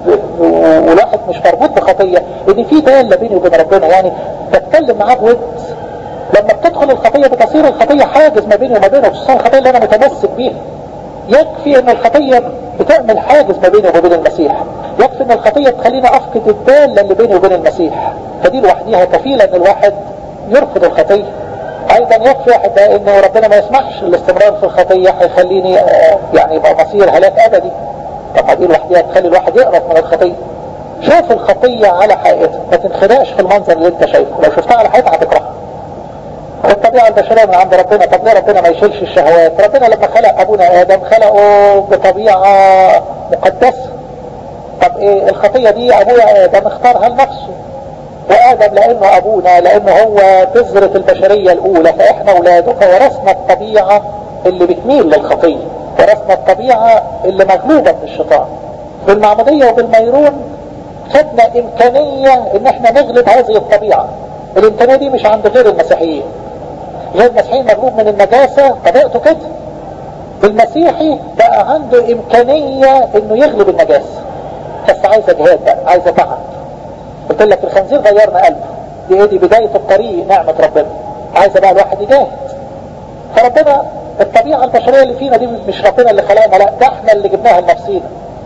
S2: والواحد مش مربوط بخطية ان في دالة بيني وبين ربنا يعني بتكلم معاه بود لما بتدخل الخطية بتصير الخطية حاجز ما بيني وما بينه خصوصا الخطية اللي انا متمسك بيها يكفي ان الخطية بتعمل حاجز ما بيني وما بين المسيح يكفي ان الخطية تخليني افقد الدالة اللي بيني وبين المسيح فدي لوحديها كفيلة ان الواحد يرفض الخطية ايضا يكفي حتى ان ربنا ما يسمحش الاستمرار في الخطية هيخليني يعني يبقى مصير هلاك ابدي طب دي لوحديها تخلي الواحد يقرف من الخطية شوف الخطية على حقيقتها ما تنخدعش في المنظر اللي انت شايفه لو شفتها على حقيقتها هتكرهها الطبيعة البشرية من عند ربنا طب ليه ربنا ما يشيلش الشهوات ربنا لما خلق ابونا ادم خلقه بطبيعة مقدسة طب ايه الخطية دي ابويا ادم اختارها لنفسه وآدم لأنه أبونا لأنه هو بذرة البشرية الأولى فإحنا أولاده فورثنا الطبيعة اللي بتميل للخطية ورثنا الطبيعة اللي مغلوبة من الشيطان بالمعمودية وبالميرون خدنا إمكانية إن إحنا نغلب هذه الطبيعة الإمكانية دي مش عند غير المسيحيين غير المسيحيين مغلوب من النجاسة طبيعته كده المسيحي بقى عنده إمكانية إنه يغلب النجاسة بس عايزة جهاد بقى عايزة تعب قلت لك الخنزير غيرنا قلبه دي ايه دي بداية الطريق نعمة ربنا عايزة بقى الواحد يجاهد فربنا الطبيعة البشرية اللي فينا دي مش ربنا اللي خلقنا لا ده احنا اللي جبناها لنفسينا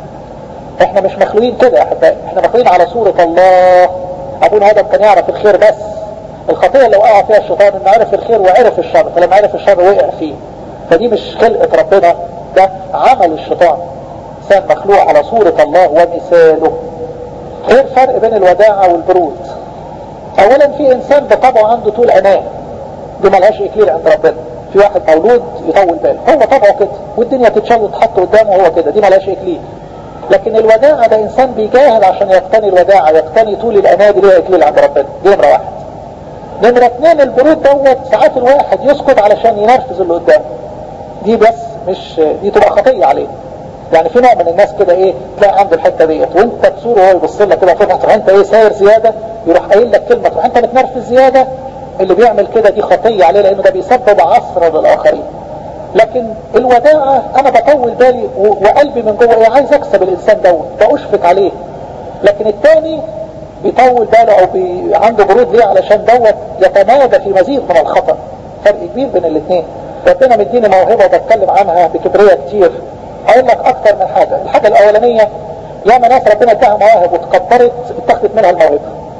S2: احنا مش مخلوقين كده يا احبائي احنا مخلوقين على صورة الله ابونا ادم كان يعرف الخير بس الخطية اللي وقع فيها الشيطان انه عرف الخير وعرف الشر فلما عرف الشر وقع فيه فدي مش خلقة ربنا ده عمل الشيطان انسان مخلوق على صورة الله ومثاله غير فرق بين الوداعة والبرود اولا في انسان بطبعه عنده طول اناه دي ملهاش اكليل عند ربنا في واحد مولود يطول باله هو طبعه كده والدنيا تتشال وتحط قدامه هو كده دي ملهاش اكليل لكن الوداعة ده انسان بيجاهد عشان يقتني الوداعة يقتني طول الاناه دي ليها اكليل عند ربنا دي نمرة واحد نمرة اثنين البرود دوت ساعات الواحد يسكت علشان ينرفز اللي قدامه دي بس مش دي تبقى خطية عليه يعني في نوع من الناس كده ايه تلاقي عنده الحته ديت وانت تزوره وهو يبص لك كده تروح تروح انت ايه ساير زياده يروح قايل لك كلمه تروح انت متنرفز زياده اللي بيعمل كده دي خطيه عليه لانه ده بيسبب عصر للاخرين لكن الوداعة انا بطول بالي وقلبي من جوه ايه عايز اكسب الانسان دوت بأشفق عليه لكن الثاني بيطول باله او بي عنده برود ليه علشان دوت يتمادى في مزيد من الخطأ فرق كبير بين الاثنين ربنا مديني موهبة بتكلم عنها بكبرية كتير هقول لك اكتر من حاجة الحاجة الاولانية ياما ناس ربنا اداها مواهب وتكبرت اتخذت منها الموهبة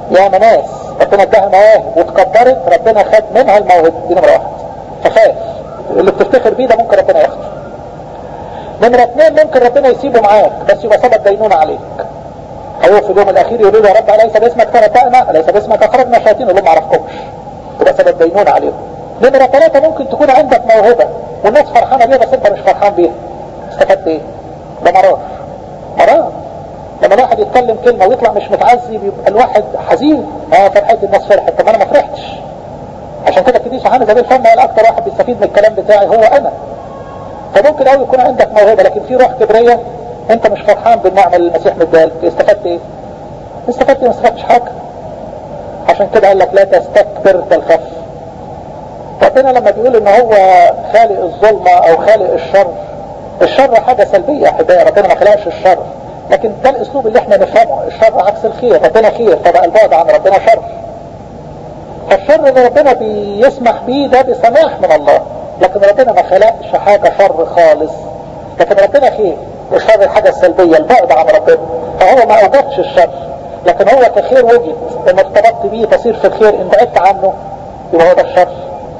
S2: يا ناس ربنا اداها مواهب واتكبرت ربنا خد منها الموهبة دي نمرة واحد فخاف اللي بتفتخر بيه ده ممكن ربنا ياخده نمرة اثنين ممكن ربنا يسيبه معاك بس يبقى سبب دينونة عليك هيقف في اليوم الاخير يقول له يا رب اليس باسمك فنتأنا اليس باسمك اخرجنا شياطين يقول لهم ما اعرفكمش يبقى سبب دينونة عليهم نمرة ثلاثة ممكن تكون عندك موهبة والناس فرحانة بيها بس انت مش فرحان بيها استفدت ايه؟ ده مرار مرار لما الواحد يتكلم كلمة ويطلع مش متعزي بيبقى الواحد حزين اه فرحت الناس فرحت طب انا ما فرحتش عشان كده كديس حامد زي الفم قال اكتر واحد بيستفيد من الكلام بتاعي هو انا فممكن قوي يكون عندك موهبة لكن في روح كبرية انت مش فرحان بالنعمة اللي المسيح مديها استفدت ايه؟ استفدت ما استفدتش حاجة عشان كده قال لك لا تستكبر تلخف ربنا لما بيقول ان هو خالق الظلمة او خالق الشر الشر حاجة سلبية يا احبائي ربنا ما خلقش الشر لكن ده الاسلوب اللي احنا نفهمه الشر عكس الخير ربنا خير فبقى البعد عن ربنا شر فالشر اللي ربنا بيسمح بيه ده بسماح من الله لكن ربنا ما خلقش حاجة شر خالص لكن ربنا خير الشر الحاجة السلبية البعد عن ربنا فهو ما اوجدش الشر لكن هو كخير وجد لما ارتبطت بيه تصير في الخير ان بعدت عنه يبقى هو ده الشر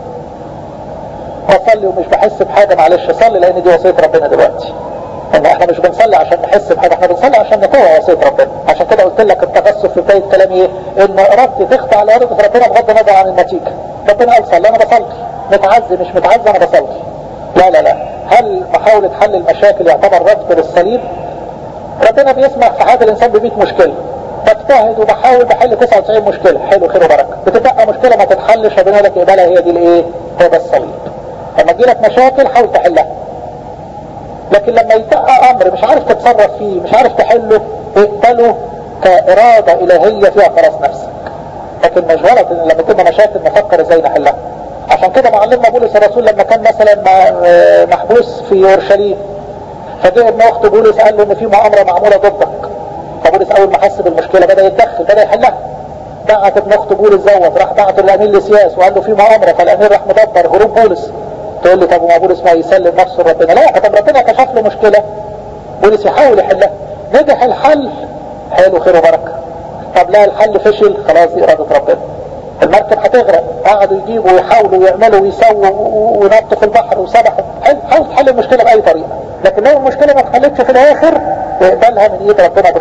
S2: بصلي ومش بحس بحاجة معلش صلي لان دي وصية ربنا دلوقتي ان احنا مش بنصلي عشان نحس بحاجة احنا بنصلي عشان نطوع وصية ربنا عشان كده قلت لك التغسل في بداية كلامي ايه ان ارادتي تخضع لارادة ربنا بغض النظر عن النتيجة ربنا قال صلي انا بصلي متعزي مش متعزي انا بصلي لا لا لا هل محاولة حل المشاكل يعتبر رفض للصليب ربنا بيسمح في حياة الانسان ب 100 مشكلة بجتهد وبحاول بحل 99 مشكلة حلو خير وبركة بتبقى مشكلة ما تتحلش ربنا لك اقبلها هي دي الايه هو ده الصليب لما تجيلك مشاكل حاول تحلها لكن لما يتبقى امر مش عارف تتصرف فيه مش عارف تحله اقبله كإرادة إلهية فيها خلاص نفسك لكن مش غلط ان لما تبقى مشاكل نفكر ازاي نحلها عشان كده معلمنا بولس الرسول لما كان مثلا محبوس في اورشليم فجاء ابن اخت بولس قال له ان في مؤامره معموله ضدك فبولس اول ما حس بالمشكله بدا يتدخل بدا يحلها بعت ابن اخت بولس زوت راح بعت الامير لسياس وقال له في مؤامره فالامير راح مدبر هروب بولس تقول لي طب وما بولس ما يسلم نفسه لربنا لا طب ربنا كشف له مشكله بولس يحاول يحلها نجح الحل حلو خير وبركه طب لا الحل فشل خلاص دي اراده ربنا المركب هتغرق قعدوا يجيبوا ويحاولوا ويعملوا ويسووا ونطوا في البحر وسبحوا حاول تحل المشكله باي طريقه لكن لو المشكله ما اتحلتش في الاخر اقبلها من ايد ربنا